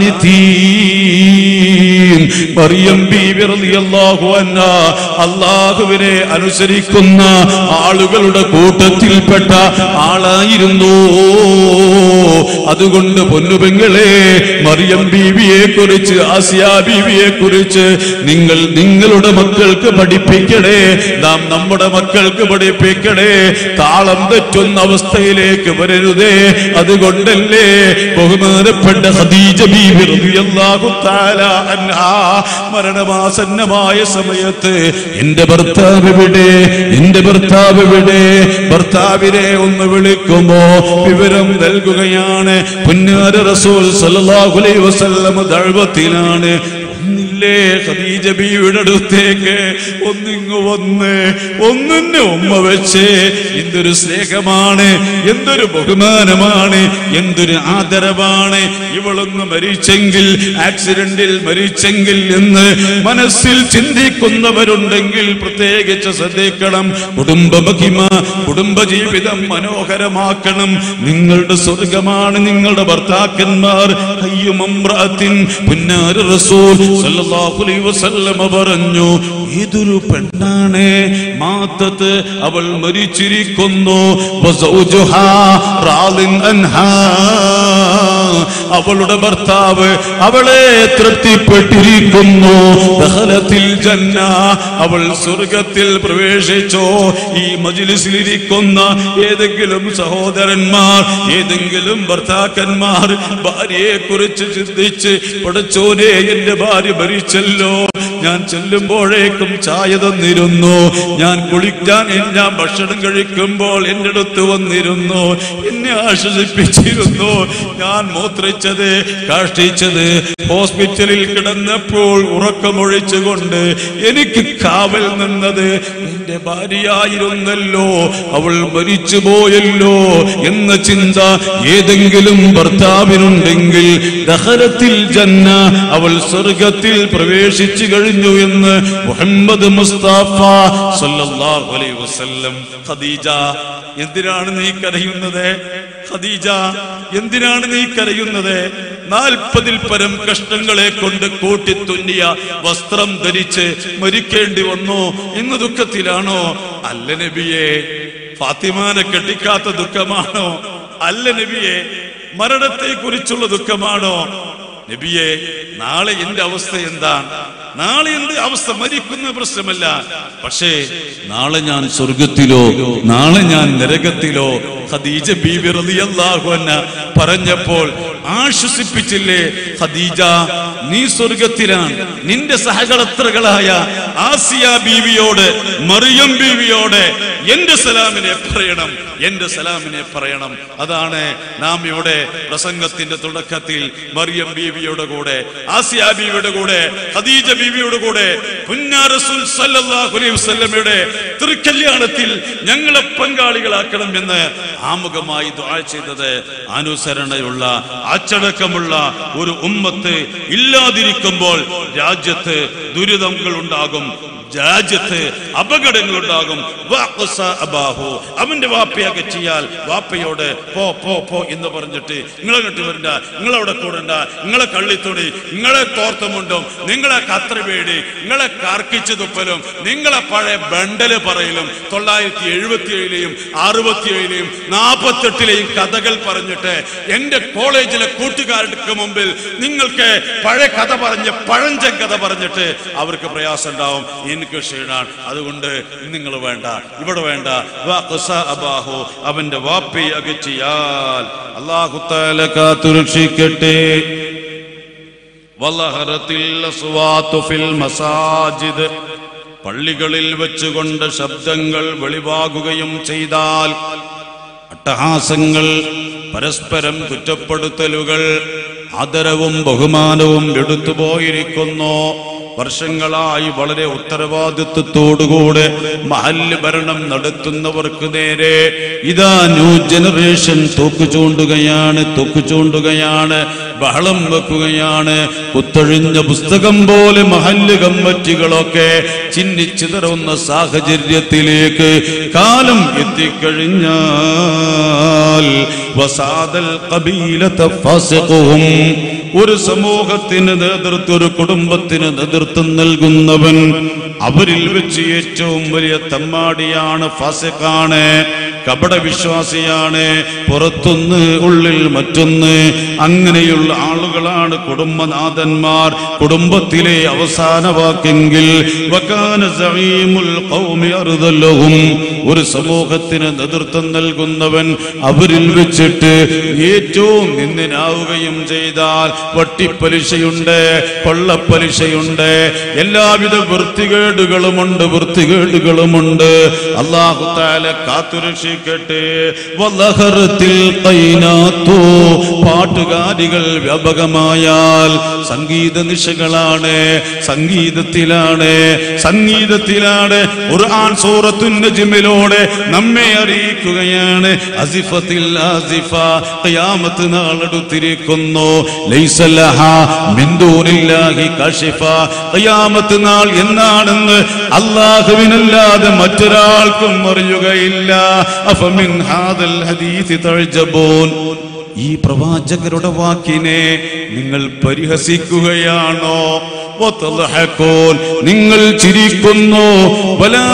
ഖാനിതീൻ മറിയം ബീവി റളിയല്ലാഹു അൻഹ അല്ലാഹുവിനെ അനുസരിക്കുന്ന ആളുകളുടെ കൂട്ടത്തിൽപ്പെട്ട ആളായിരുന്നു അതുകൊണ്ട് പൊന്നുപെങ്ങളെ മറിയം ബീവിയെ കുറിച്ച് ആസിയ ബീവിയെ കുറിച്ച് നിങ്ങൾ നിങ്ങളുടെ മക്കൾക്ക് പഠിപ്പിക്കണേ നാം നമ്മുടെ മക്കൾക്ക് പഠിപ്പിക്കണേ താളം തെറ്റുന്ന അവസ്ഥയിലേക്ക് വരരുതേ അതുകൊണ്ടല്ലേ ബഹുമാനപ്പെട്ട ഖദീജ ബീവി റളിയല്ലാഹു തആല അൻഹാ മരണമാസന്നമായ സമയത്ത് എന്റെ ഭർത്താവ് എവിടെ എന്റെ ഭർത്താവ് എവിടെ ഭർത്താവിനെ ഒന്ന് വിളിക്കുമോ വിവരം നൽകുകയാണ് പുന്നാര റസൂൽ സല്ലല്ലാഹു അലൈഹി വസല്ലം ദഅവത്തിലാണ് ഒന്നില്ലേ ഖദീജ ബീവിയുടെ അടുത്തേക്ക് ഒന്നിങ്ങ് വന്ന് ഒന്നിന്നെ ഉമ്മ വെച്ച് എന്തൊരു സ്നേഹമാണ് എന്തൊരു ബഹുമാനമാണ് എന്തൊരു ആദരവാണ് ഇവളൊന്ന് മരിച്ചെങ്കിൽ ആക്സിഡന്റിൽ മരിച്ചെങ്കിൽ എന്ന് മനസ്സിൽ ചിന്തിക്കുന്നവരുണ്ടെങ്കിൽ പ്രത്യേകിച്ച് ശ്രദ്ധിക്കണം കുടുംബ മഹിമ കുടുംബ ജീവിതം മനോഹരമാക്കണം നിങ്ങളുടെ സ്വർഗമാണ് നിങ്ങളുടെ ഭർത്താക്കന്മാർ അയ്യുമമ്രാത്തിൻ പുന്നാര റസൂൽ സല്ലല്ലാഹു അലൈഹി വസല്ലമ പറഞ്ഞു ഏതൊരു പെണ്ണാണ് മാത്തത്ത് അവൾ മരിച്ചിരിക്കുന്നു വസൗജുഹാ റാളിൻ അൻഹാ അവളുടെ ഭർത്താവ് അവളെ തൃപ്തിപ്പെട്ടിരിക്കുന്നു ദഹലത്തിൽ ജന്ന അവൾ സ്വർഗത്തിൽ പ്രവേശിച്ചോ ഈ മജിലിസിലിരിക്കുന്ന ഏതെങ്കിലും സഹോദരന്മാർ ഏതെങ്കിലും ഭർത്താക്കന്മാർ ഭാര്യയെ കുറിച്ച് ചിന്തിച്ച് പഠിച്ചോനെ എന്റെ ഭാര്യ ഭരിച്ചല്ലോ ഞാൻ ചെല്ലുമ്പോഴേക്കും ചായ തന്നിരുന്നു ഞാൻ കുളിക്കാൻ ഞാൻ ഭക്ഷണം കഴിക്കുമ്പോൾ എന്റെ അടുത്ത് വന്നിരുന്നു എന്നെ ആശ്വസിപ്പിച്ചിരുന്നു ഞാൻ മൂത്രിച്ചത് കാഷ്ടിച്ചത് ഹോസ്പിറ്റലിൽ കിടന്നപ്പോൾ ഉറക്കമൊഴിച്ചുകൊണ്ട് എനിക്ക് കാവൽ നിന്നത് എന്റെ ഭാര്യയായിരുന്നല്ലോ അവൾ മരിച്ചു പോയല്ലോ എന്ന ചിന്ത ഏതെങ്കിലും ഭർത്താവിനുണ്ടെങ്കിൽ ദഹരത്തിൽ ജന്ന അവൾ സ്വർഗത്തിൽ പ്രവേശിച്ചു കഴിഞ്ഞു എന്ന് മുഹമ്മദ് മുസ്താഫ സല്ലല്ലാഹു അലൈഹി വസല്ലം ഖദീജ എന്തിനാണ് നീ കരയുന്നത് ഖദീജ എന്തിനാണ് നീ കരയുന്നത് നാൽപ്പതിൽ പരം കഷ്ടങ്ങളെ കൊണ്ട് കൂട്ടിത്തുന്നിയ വസ്ത്രം ധരിച്ച് മരിക്കേണ്ടി വന്നു ഇന്ന് ദുഃഖത്തിലാണോ അല്ല നബിയെ ഫാത്തിമാനെ കെട്ടിക്കാത്ത ദുഃഖമാണോ അല്ല നബിയെ മരണത്തെ കുറിച്ചുള്ള ദുഃഖമാണോ നബിയെ നാളെ എന്റെ അവസ്ഥ എന്താണ് നാളെ എന്റെ അവസ്ഥ മരിക്കുന്ന പ്രശ്നമല്ല പക്ഷേ നാളെ ഞാൻ സ്വർഗത്തിലോ നാളെ ഞാൻ നരകത്തിലോ ഖദീജ ബീബി റളിയല്ലാഹു അൻഹ പറഞ്ഞപ്പോൾ ആശ്വസിപ്പിച്ചില്ലേ ഖദീജ നീ സ്വർഗത്തിലാണ് നിന്റെ സഹകളത്രകളായ ആസിയ ബീവിയോട് മറിയം ബീവിയോട് എന്റെ സലാമിനെ പറയണം എന്റെ സലാമിനെ പറയണം അതാണ് നാം ഇവിടെ പ്രസംഗത്തിന്റെ തുടക്കത്തിൽ മറിയം ബീവിയുടെ കൂടെ ആസിയ ബീവിയുടെ കൂടെ ഖദീജ ബീവിയുടെ കൂടെ പുന്നാ റസൂൽ സല്ലല്ലാഹു അലൈഹി വസല്ലമയുടെ തൃക്കല്യാണത്തിൽ ഞങ്ങളെ പങ്കാളികളാക്കണം എന്ന് ആമുഖമായി ദുആ ചെയ്തത് അനുസരണയുള്ള അച്ചടക്കമുള്ള ഒരു ഉമ്മത്ത് ഇല്ലാതിരിക്കുമ്പോൾ രാജ്യത്ത് ദുരിതങ്ങൾ ഉണ്ടാകും രാജ്യത്ത് അപകടങ്ങൾ ഉണ്ടാകും വഖസ അബാഹു. അവന്റെ വാപ്പയെ അകറ്റിയാൽ വാപ്പയോട് പോ പോ പോ എന്ന് പറഞ്ഞിട്ട് നിങ്ങളെ കെട്ടി വരണ്ട നിങ്ങളവിടെ കൂടണ്ട നിങ്ങളെ കള്ളിത്തുണി നിങ്ങളെ തോർത്തുമുണ്ടും നിങ്ങളെ കത്രിവേടി നിങ്ങളെ കർക്കിച്ചു തുപ്പലും നിങ്ങളെ പഴയ ബണ്ടല് പറയലും തൊള്ളായിരത്തി എഴുപത്തി ഏഴിലെയും അറുപത്തി ഏഴിലെയും നാൽപ്പത്തെട്ടിലെയും കഥകൾ പറഞ്ഞിട്ട് എന്റെ കോളേജിലെ കൂട്ടുകാർക്ക് മുമ്പിൽ നിങ്ങൾക്ക് പഴയ കഥ പറഞ്ഞ് പഴഞ്ചൻ കഥ പറഞ്ഞിട്ട് അവർക്ക് പ്രയാസം ഉണ്ടാവും എനിക്ക് ക്ഷീണാണ് അതുകൊണ്ട് നിങ്ങൾ വേണ്ട ഇവിടെ വേണ്ട വാ ഖുസ അബാഹു അവന്റെ വാപ്പി അകറ്റിയാൽ അള്ളാഹു താല കാത്തുരക്ഷിക്കട്ടെ വലഹറത്തിൽ അസ്വാത്തു ഫിൽ മസാജിദ് പള്ളികളിൽ വെച്ചുകൊണ്ട് ശബ്ദങ്ങൾ വെളിവാകുകയും ചെയ്താൽ അട്ടഹാസങ്ങൾ പരസ്പരം കുറ്റപ്പെടുത്തലുകൾ ആദരവും ബഹുമാനവും എടുത്തുപോയിരിക്കുന്നു വർഷങ്ങളായി വളരെ ഉത്തരവാദിത്വത്തോടുകൂടെ മഹല്ല് ഭരണം നടത്തുന്നവർക്ക് നേരെ ഇതാ ന്യൂ ജനറേഷൻ തോക്ക് ചൂണ്ടുകയാണ് തോക്ക് ചൂണ്ടുകയാണ് ബഹളം വെക്കുകയാണ് കുത്തൊഴിഞ്ഞ പുസ്തകം പോലെ മഹല്ല് കമ്മറ്റികളൊക്കെ ചിന്നിച്ചിതറുന്ന സാഹചര്യത്തിലേക്ക് കാലം എത്തിക്കഴിഞ്ഞാൽ വസാദൽ കബീലത്തെ ഫാസിഖുഹും ഒരു സമൂഹത്തിന് നേതൃത്വം ഒരു കുടുംബത്തിന് നേതൃത്വം നൽകുന്നവൻ അവരിൽ വെച്ച് ഏറ്റവും വലിയ തമ്മാടിയാണ് ഫാസിഖാണ് കപട വിശ്വാസിയാണ് പുറത്തൊന്ന് ഉള്ളിൽ മറ്റൊന്ന് അങ്ങനെയുള്ള ആളുകളാണ് കുടുംബനാഥന്മാർ കുടുംബത്തിലെ അവസാന വാക്കെങ്കിൽ വകാന സഈമുൽ ഖൗമി അർദലഹും ഒരു സമൂഹത്തിന് നേതൃത്വം നൽകുന്നവൻ അവരിൽ വെച്ചിട്ട് ഏറ്റവും നിന്ദിനാവുകയും ചെയ്താൽ വട്ടിപ്പലിശയുണ്ട് കൊള്ളപ്പലിശയുണ്ട് എല്ലാവിധ വൃത്തികേടുകളുമുണ്ട് വൃത്തികേടുകളുമുണ്ട് അള്ളാഹു താല കാത്തുരക്ഷിക്കട്ടെ വലഹറത്തിൽ കൈനാത്തോ പാട്ടുകാരികൾ വ്യാപകമായാൽ സംഗീത നിശകളാണ് സംഗീതത്തിലാണ് സംഗീതത്തിലാണ് ഖുർആൻ സൂറത്തുൻ നജ്മിലൂടെ നമ്മെ അറിയിക്കുകയാണ് അസിഫത്തിൽ ആസിഫ ഖിയാമത്ത് നാളെടുത്തിരിക്കുന്നു ലൈസ ലഹാ മിൻ ദൂനില്ലാഹി കശിഫ ഖിയാമത്ത് നാൾ എന്നാണെന്ന് അല്ലാഹുവിനല്ലാതെ മറ്റൊരാൾക്കും അറിയുകയില്ല അഫമിൻ ഹാദൽ ഹദീസ് തഅജബൂൻ ഈ പ്രവാചകരുടെ വാക്കിനെ നിങ്ങൾ പരിഹസിക്കുകയാണോ വതദ്ഹഖൂൻ നിങ്ങൾ ചിരിക്കുന്നു വലാ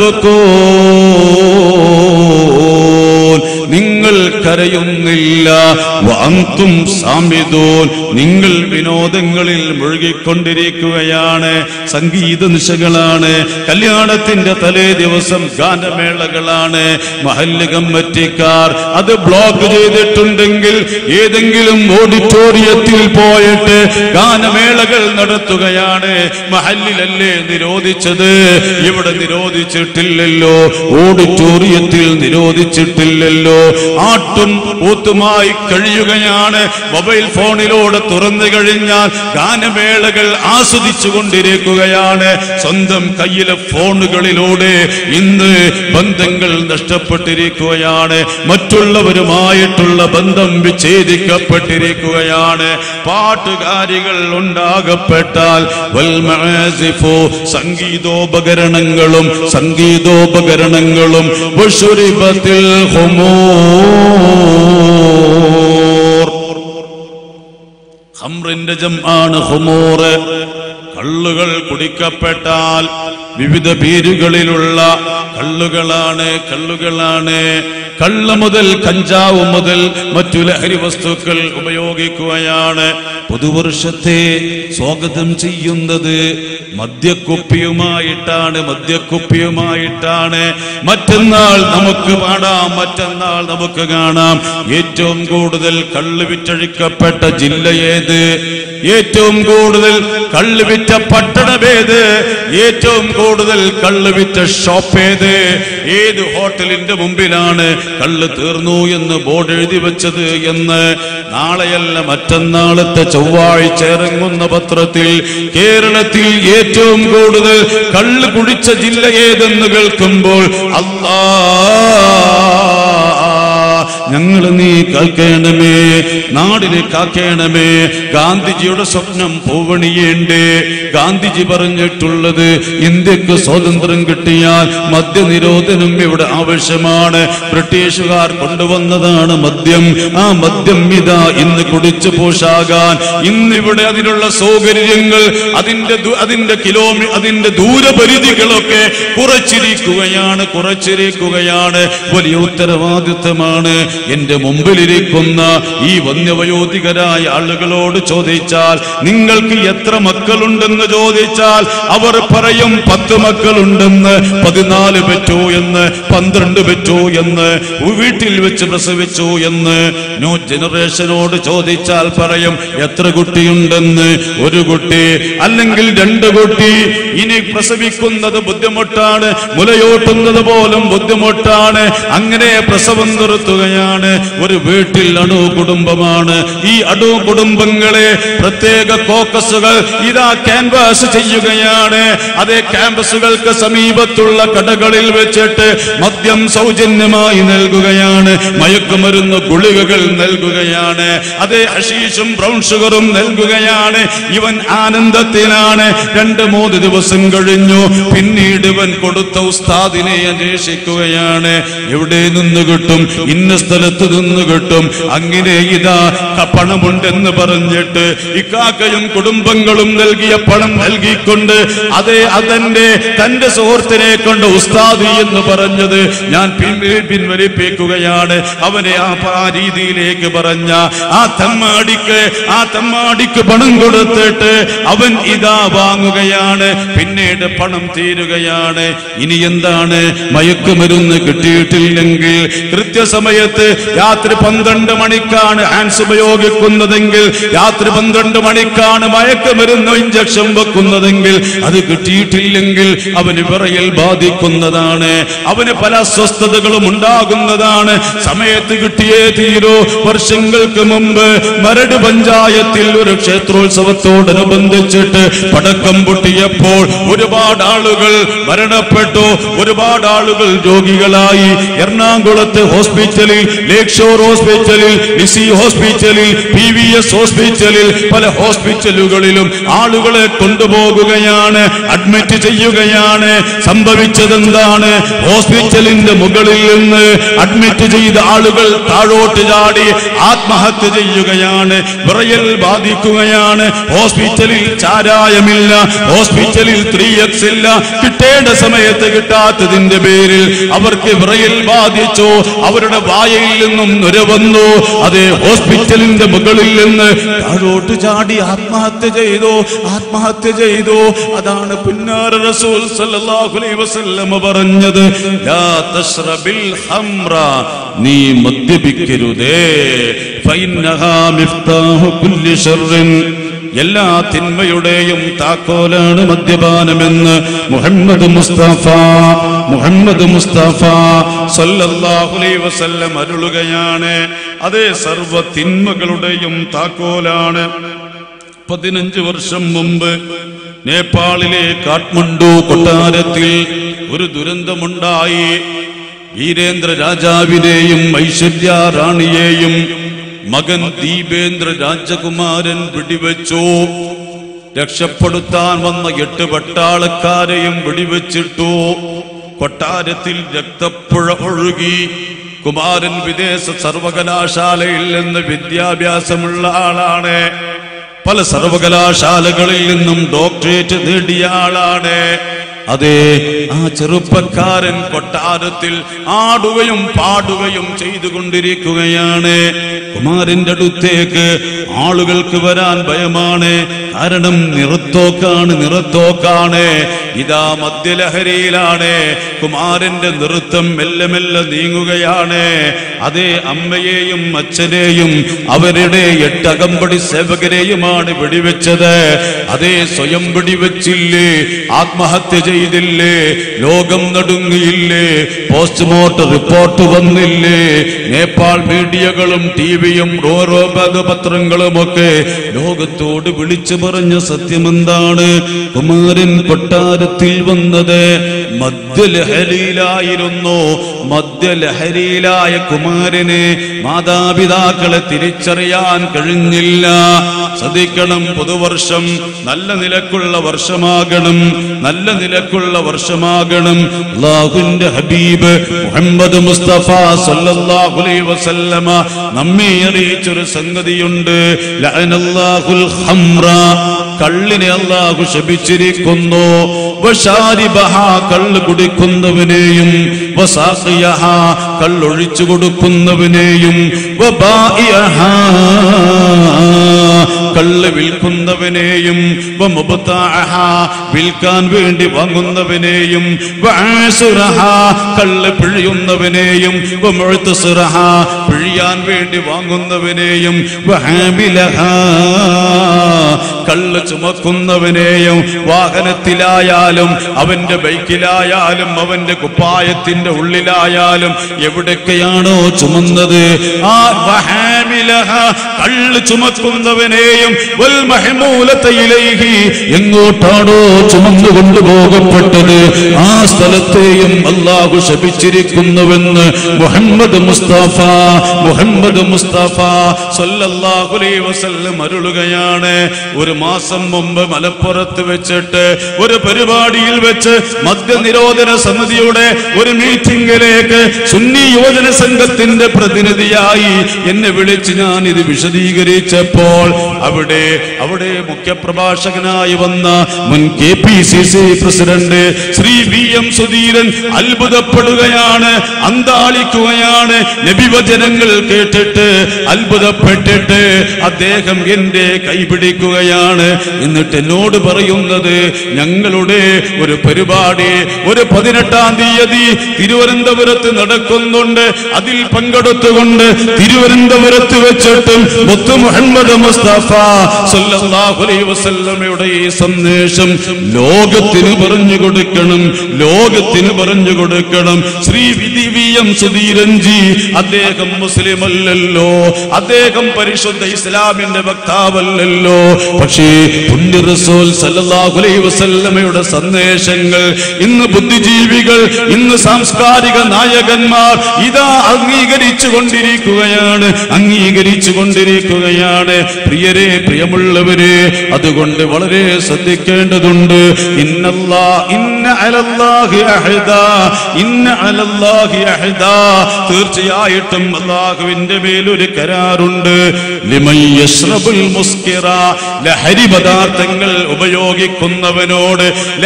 തബ്കൂൻ നിങ്ങൾ കരയുന്നില്ല വഅന്തും സാമിദൂൻ നിങ്ങൾ വിനോദങ്ങളിൽ മുഴുകിക്കൊണ്ടിരിക്കുകയാണ് സംഗീത നിശകളാണ് കല്യാണത്തിന്റെ തലേ ദിവസം ഗാനമേളകളാണ് മഹല്ല് കമ്മറ്റിക്കാർ അത് ബ്ലോക്ക് ചെയ്തിട്ടുണ്ടെങ്കിൽ ഏതെങ്കിലും ഓഡിറ്റോറിയത്തിൽ പോയിട്ട് ഗാനമേളകൾ നടത്തുകയാണ് മഹല്ലിലല്ലേ നിരോധിച്ചത് ഇവിടെ നിരോധിച്ചിട്ടില്ലല്ലോ ഓഡിറ്റോറിയത്തിൽ നിരോധിച്ചിട്ടില്ലല്ലോ ആട്ടും ഊത്തുമായി കഴിയുകയാണ് മൊബൈൽ ഫോണിലൂടെ തുറന്നു കഴിഞ്ഞാൽ ഗാനമേളകൾ ആസ്വദിച്ചു കൊണ്ടിരിക്കുകയാണ് സ്വന്തം കയ്യിലെ ഫോണുകളിലൂടെ ഇന്ന് ബന്ധങ്ങൾ നഷ്ടപ്പെട്ടിരിക്കുകയാണ് മറ്റുള്ളവരുമായിട്ടുള്ള ബന്ധം വിച്ഛേദിക്കപ്പെട്ടിരിക്കുകയാണ് പാട്ടുകാരികൾ ഉണ്ടാകപ്പെട്ടാൽ വൽമആസിഫു സംഗീതോപകരണങ്ങളും സംഗീതോപകരണങ്ങളും വശുരിബത്തിൽ ഹുമൂർ ഹംറിന്റെ ജം ആണ് ഹുമൂറ് കള്ളുകൾ കുടിക്കപ്പെട്ടാൽ വിവിധ പേരുകളിലുള്ള കള്ളുകളാണ് കള്ളുകളാണ് കള്ള മുതൽ കഞ്ചാവ് മുതൽ മറ്റു ലഹരി വസ്തുക്കൾ ഉപയോഗിക്കുകയാണ് പുതുവർഷത്തെ സ്വാഗതം ചെയ്യുന്നത് മദ്യക്കുപ്പിയുമായിട്ടാണ് മദ്യക്കുപ്പിയുമായിട്ടാണ് മറ്റന്നാൾ നമുക്ക് പാടാം മറ്റന്നാൾ നമുക്ക് കാണാം ഏറ്റവും കൂടുതൽ കള്ള് വിറ്റഴിക്കപ്പെട്ട ജില്ല ഏത് ഏറ്റവും കൂടുതൽ കള്ള് വിറ്റ പട്ടണമേത് ഏറ്റവും കൂടുതൽ കള്ള് വിറ്റ ഷോപ്പ് ഏത് ഏത് ഹോട്ടലിന്റെ മുമ്പിലാണ് കള്ള് തീർന്നു എന്ന് ബോർഡ് എഴുതി വെച്ചത് എന്ന് നാളെയല്ല മറ്റന്നാളത്തെ ചൊവ്വാഴ്ച ഇറങ്ങുന്ന പത്രത്തിൽ കേരളത്തിൽ ഏറ്റവും കൂടുതൽ കള്ള് കുടിച്ച ജില്ല ഏതെന്ന് കേൾക്കുമ്പോൾ അല്ലാ ഞങ്ങൾ നീ കാക്കേണമേ നാടിനെ കാക്കേണമേ ഗാന്ധിജിയുടെ സ്വപ്നം പൂവണിയേണ്ടേ ഗാന്ധിജി പറഞ്ഞിട്ടുള്ളത് ഇന്ത്യക്ക് സ്വാതന്ത്ര്യം കിട്ടിയാൽ മദ്യനിരോധനം ഇവിടെ ആവശ്യമാണ് ബ്രിട്ടീഷുകാർ കൊണ്ടുവന്നതാണ് മദ്യം ആ മദ്യം ഇതാ ഇന്ന് കുടിച്ചു പോഷാകാൻ ഇന്നിവിടെ അതിനുള്ള സൗകര്യങ്ങൾ അതിന്റെ ദു- അതിന്റെ കിലോമീ അതിന്റെ ദൂരപരിധികളൊക്കെ കുറച്ചിരിക്കുകയാണ് കുറച്ചിരിക്കുകയാണ് വലിയ ഉത്തരവാദിത്തമാണ് എന്റെ മുമ്പിലിരിക്കുന്ന ഈ വന്യവയോധികരായ ആളുകളോട് ചോദിച്ചാൽ നിങ്ങൾക്ക് എത്ര മക്കളുണ്ടെന്ന് ചോദിച്ചാൽ അവർ പറയും പത്ത് മക്കളുണ്ടെന്ന് പതിനാല് പറ്റൂ എന്ന് പന്ത്രണ്ട് പറ്റൂ എന്ന് വീട്ടിൽ വെച്ച് പ്രസവിച്ചു എന്ന് ന്യൂ ജനറേഷനോട് ചോദിച്ചാൽ പറയും എത്ര കുട്ടിയുണ്ടെന്ന് ഒരു കുട്ടി അല്ലെങ്കിൽ രണ്ട് കുട്ടി ഇനി പ്രസവിക്കുന്നത് ബുദ്ധിമുട്ടാണ് മുലയോട്ടുന്നത് പോലും ബുദ്ധിമുട്ടാണ് അങ്ങനെ പ്രസവം നിർത്തുകയാണ് ഒരു വീട്ടിൽ അണു കുടുംബമാണ് ഈ അണു കുടുംബങ്ങളെ പ്രത്യേക കോക്കസുകൾ ഇതാ ക്യാൻവാസ് ചെയ്യുകയാണ് അതേ ക്യാമ്പസുകൾക്ക് സമീപത്തുള്ള കടകളിൽ വെച്ചിട്ട് മദ്യം സൗജന്യമായി നൽകുകയാണ് മയക്കുമരുന്ന് ഗുളികകൾ നൽകുകയാണ് അതേ അഷീഷും ബ്രൗൺ ഷുഗറും നൽകുകയാണ് ഇവൻ ആനന്ദത്തിലാണ് രണ്ട് മൂന്ന് ദിവസം കഴിഞ്ഞു പിന്നീട് ഇവൻ കൊടുത്ത ഉസ്താദിനെ അന്വേഷിക്കുകയാണ് എവിടെ നിന്ന് കിട്ടും ഇന്ന സ്ഥലത്ത് നിന്ന് കിട്ടും അങ്ങനെ ഇതാ ക- പണമുണ്ടെന്ന് പറഞ്ഞിട്ട് ഇക്കാക്കയും കുടുംബങ്ങളും നൽകിയ പണം നൽകിക്കൊണ്ട് അതേ അതെന്റെ തന്റെ സുഹൃത്തിനെ കൊണ്ട് ഉസ്താദി എന്ന് പറഞ്ഞത് ഞാൻ പിൻ- പിൻവലിപ്പിക്കുകയാണ് അവനെ ആ പ- ആ രീതിയിലേക്ക് പറഞ്ഞ ആ തമ്മാടിക്ക് ആ തമ്മാടിക്ക് പണം കൊടുത്തിട്ട് അവൻ ഇതാ വാങ്ങുകയാണ് പിന്നീട് പണം തീരുകയാണ് ഇനി എന്താണ് മയക്കുമരുന്ന് കിട്ടിയിട്ടില്ലെങ്കിൽ കൃത്യസമയത്ത് രാത്രി പന്ത്രണ്ട് മണിക്കാണ് ഹാൻസ് ഉപയോഗിക്കുന്നതെങ്കിൽ രാത്രി പന്ത്രണ്ട് മണിക്കാണ് മയക്കുമരുന്ന് ഇഞ്ചക്ഷൻ വെക്കുന്നതെങ്കിൽ അത് കിട്ടിയിട്ടില്ലെങ്കിൽ അവന് വിറയൽ ബാധിക്കുന്നതാണ് അവന് പല അസ്വസ്ഥതകളും ഉണ്ടാകുന്നതാണ് സമയത്ത് കിട്ടിയേ തീരൂ വർഷങ്ങൾക്ക് മുമ്പ് മരട് പഞ്ചായത്തിൽ ഒരു ക്ഷേത്രോത്സവത്തോടനുബന്ധിച്ചിട്ട് പടക്കം പൊട്ടിയപ്പോൾ ഒരുപാട് ആളുകൾ മരണപ്പെട്ടു ഒരുപാട് ആളുകൾ രോഗികളായി എറണാകുളത്ത് ഹോസ്പിറ്റലിൽ ലേക്ക് ഷോർ ഹോസ്പിറ്റലിൽ ലിസി ഹോസ്പിറ്റലിൽ പി വി എസ് ഹോസ്പിറ്റലിൽ പല ഹോസ്പിറ്റലുകളിലും ആളുകളെ കൊണ്ടുപോകുകയാണ് അഡ്മിറ്റ് ചെയ്യുകയാണ് സംഭവിച്ചതെന്താണ് ഹോസ്പിറ്റലിന്റെ മുകളിൽ നിന്ന് അഡ്മിറ്റ് ചെയ്ത ആളുകൾ താഴോട്ട് ചാടി ആത്മഹത്യ ചെയ്യുകയാണ് വിറയൽ ബാധിക്കുകയാണ് ഹോസ്പിറ്റലിൽ ചാരായമില്ല ഹോസ്പിറ്റലിൽ ത്രീ എക്സ് ഇല്ല കിട്ടേണ്ട സമയത്ത് കിട്ടാത്തതിന്റെ പേരിൽ അവർക്ക് വിറയൽ ബാധിച്ചു അവരുടെ വായയിൽ നിന്നും നുര വന്നു അതേ ഹോസ്പിറ്റലിന്റെ മുകളിൽ നിന്ന് താഴോട്ട് ചാടി ആത്മഹത്യ ചെയ്തു ആത്മഹത്യ ചെയ്തു അതാണ് പുന്നാര റസൂൽ സല്ലല്ലാഹു അലൈഹി വസല്ലം പറഞ്ഞത് ലാ തശ്റബിൽ ഹംറ നീ മദ്യപിക്കരുതേ ഫൈന്നഹാ മിഫ്താഹു കുല്ലി ശർറിൻ എല്ലാ തിന്മയുടെയും താക്കോലാണ് മദ്യപാനമെന്ന് മുഹമ്മദ് മുസ്തഫ മുഹമ്മദ് മുസ്തഫ സല്ലല്ലാഹു അലൈഹി വസല്ലം അരുളുകയാണ് അതേ സർവ തിന്മകളുടെയും താക്കോലാണ് പതിനഞ്ച് വർഷം മുമ്പ് നേപ്പാളിലെ കാഠ്മണ്ഡു കൊട്ടാരത്തിൽ ഒരു ദുരന്തമുണ്ടായി വീരേന്ദ്ര രാജാവിനെയും ഐശ്വര്യ റാണിയെയും മകൻ ദീപേന്ദ്ര രാജകുമാരൻ വെടിവെച്ചു രക്ഷപ്പെടുത്താൻ വന്ന എട്ട് പട്ടാളക്കാരെയും വെടിവെച്ചിട്ടു കൊട്ടാരത്തിൽ രക്തപ്പുഴ ഒഴുകി കുമാരൻ വിദേശ സർവകലാശാലയിൽ നിന്ന് വിദ്യാഭ്യാസമുള്ള ആളാണ് പല സർവകലാശാലകളിൽ നിന്നും ഡോക്ടറേറ്റ് നേടിയ ആളാണ് അതെ ആ ചെറുപ്പക്കാരൻ കൊട്ടാരത്തിൽ ആടുകയും പാടുകയും ചെയ്തുകൊണ്ടിരിക്കുകയാണ് കുമാരന്റെ അടുത്തേക്ക് ആളുകൾക്ക് വരാൻ ഭയമാണ് കാരണം നിറത്തോക്കാണ് നിറത്തോക്കാണ് ഇതാ മദ്യലഹരിയിലാണ് കുമാരന്റെ നൃത്തം മെല്ലെ മെല്ലെ നീങ്ങുകയാണ് അതേ അമ്മയെയും അച്ഛനെയും അവരുടെ എട്ട് അകമ്പടി സേവകരെയുമാണ് വെടിവെച്ചത് അതേ സ്വയം വെടിവെച്ചില്ലേ ആത്മഹത്യ ചെയ്തില്ലേ ലോകം നടുങ്ങിയില്ലേ പോസ്റ്റ്മോർട്ടം റിപ്പോർട്ട് വന്നില്ലേ നേപ്പാൾ മീഡിയകളും ടിവിയും ഓരോ പത്രങ്ങളുമൊക്കെ ലോകത്തോട് വിളിച്ചു പറഞ്ഞ സത്യമെന്താണ് കുമാരൻ കൊട്ടാരത്തിൽ വന്നത് മദ്യലഹരിയിലായിരുന്നു മദ്യലഹരിയിലായ കുമാരന് മാതാപിതാക്കളെ തിരിച്ചറിയാൻ കഴിഞ്ഞില്ല ശ്രദ്ധിക്കണം പുതുവർഷം നല്ല നിലക്കുള്ള വർഷമാകണം നല്ല നിലക്കുള്ള വർഷമാകണം അള്ളാഹുവിന്റെ ഹബീബ് മുഹമ്മദ് മുസ്തഫ സല്ലല്ലാഹു അലൈഹി വസല്ലമ നമ്മെ അറിയിച്ചൊരു സംഗതിയുണ്ട് ലഅനല്ലാഹുൽ ഖംറ കള്ളിനെ അള്ളാഹു ശപിച്ചിരിക്കുന്നു വശാരിബഹ കള്ള് കുടിക്കുന്നവനെയും വസാഖിയഹ കള്ളൊഴിച്ചു കൊടുക്കുന്നവനെയും വബായിഅഹ കള്ള് വിൽക്കുന്നവനെയും വമുബ്താഅഹ വിൽക്കാൻ വേണ്ടി വാങ്ങുന്നവനെയും വആസുറഹ കള്ള് പിഴിയുന്നവനെയും വമുഅ്തസിറഹ പിഴിയാൻ വേണ്ടി വാങ്ങുന്നവനെയും വഹാമിലഹ കള്ള് ചുമക്കുന്നവനെയും വാഹനത്തിലായാലും അവന്റെ ബൈക്കിലായാലും അവന്റെ കുപ്പായത്തിന്റെ ഉള്ളിലായാലും എവിടൊക്കെയാണോ ചുമന്നത് ആ വഹാമിലഹ കള്ള് ചുമക്കുന്നവനെയും വൽ മഹ്മൂലത ഇലൈഹി എങ്ങോട്ടാണോ ചുമന്നു കൊണ്ടുപോകപ്പെട്ടത് ആ സ്ഥലത്തെയും അള്ളാഹു ശപിച്ചിരിക്കുന്നുവെന്ന് മുഹമ്മദ് മുസ്തഫ മുഹമ്മദ് മുസ്തഫ സല്ലല്ലാഹു അലൈഹി വസല്ലം അരുളുകയാണ് ഒരു മാസം മുമ്പ് മലപ്പുറത്ത് വെച്ചിട്ട് ഒരു പരിപാടിയിൽ വെച്ച് മദ്യനിരോധന സമിതിയുടെ ഒരു മീറ്റിംഗിലേക്ക് സുന്നി യുവജന സംഘത്തിന്റെ പ്രതിനിധിയായി എന്നെ വിളിച്ച് ഞാൻ ഇത് വിശദീകരിച്ചപ്പോൾ അവിടെ അവിടെ മുഖ്യപ്രഭാഷകനായി വന്ന മുൻ K P C C president Shri V M Sudheeran അത്ഭുതപ്പെടുകയാണ് അന്താളിക്കുകയാണ് നബിവചനങ്ങൾ കേട്ടിട്ട് അത്ഭുതപ്പെട്ടിട്ട് അദ്ദേഹം എന്റെ കൈപിടിക്കുകയാണ് എന്നിട്ട് എന്നോട് പറയുന്നത് ഞങ്ങളുടെ ഒരു പരിപാടി ഒരു പതിനെട്ടാം തീയതി തിരുവനന്തപുരത്ത് നടക്കുന്നുണ്ട് അതിൽ പങ്കെടുത്തുകൊണ്ട് തിരുവനന്തപുരത്ത് വെച്ചിട്ട് മുത്തു മുഹമ്മദ് മുസ്തഫ സല്ലല്ലാഹു അലൈഹി വസല്ലമയുടെ ഈ സന്ദേശം ലോകത്തിന് പറഞ്ഞു കൊടുക്കണം ലോകത്തിന് പറഞ്ഞു കൊടുക്കണം ശ്രീ വിധി വി എം സുധീരൻജി അദ്ദേഹം മുസ്ലിം അല്ലല്ലോ അദ്ദേഹം പരിശുദ്ധ ഇസ്ലാമിന്റെ വക്താവല്ലല്ലോ പക്ഷേ പുണ്യ റസൂൽ സല്ലല്ലാഹു അലൈഹി വസല്ലമയുടെ സന്ദേശങ്ങൾ ഇന്ന് ബുദ്ധിജീവികൾ ഇന്ന് സാംസ്കാരിക നായകന്മാർ ഇതാ അംഗീകരിച്ചു കൊണ്ടിരിക്കുകയാണ് അംഗീകരിച്ചു കൊണ്ടിരിക്കുകയാണ് പ്രിയരെ പ്രിയമുള്ളവരെ അതുകൊണ്ട് വളരെ ശ്രദ്ധിക്കേണ്ടതുണ്ട് ഇന്നല്ലാ ഇന്ന അലല്ലാഹി അഹദാ ഇന്ന അലല്ലാഹി അഹദാ തീർച്ചയായിട്ടും അല്ലാഹുവിന്റെ മേലൊരു കരാറുണ്ട് ലിമൻ യശ്റബുൽ മുസ്കിറ ലഹരി പദാർത്ഥങ്ങൾ ഉപയോഗിക്കുന്നവനോട്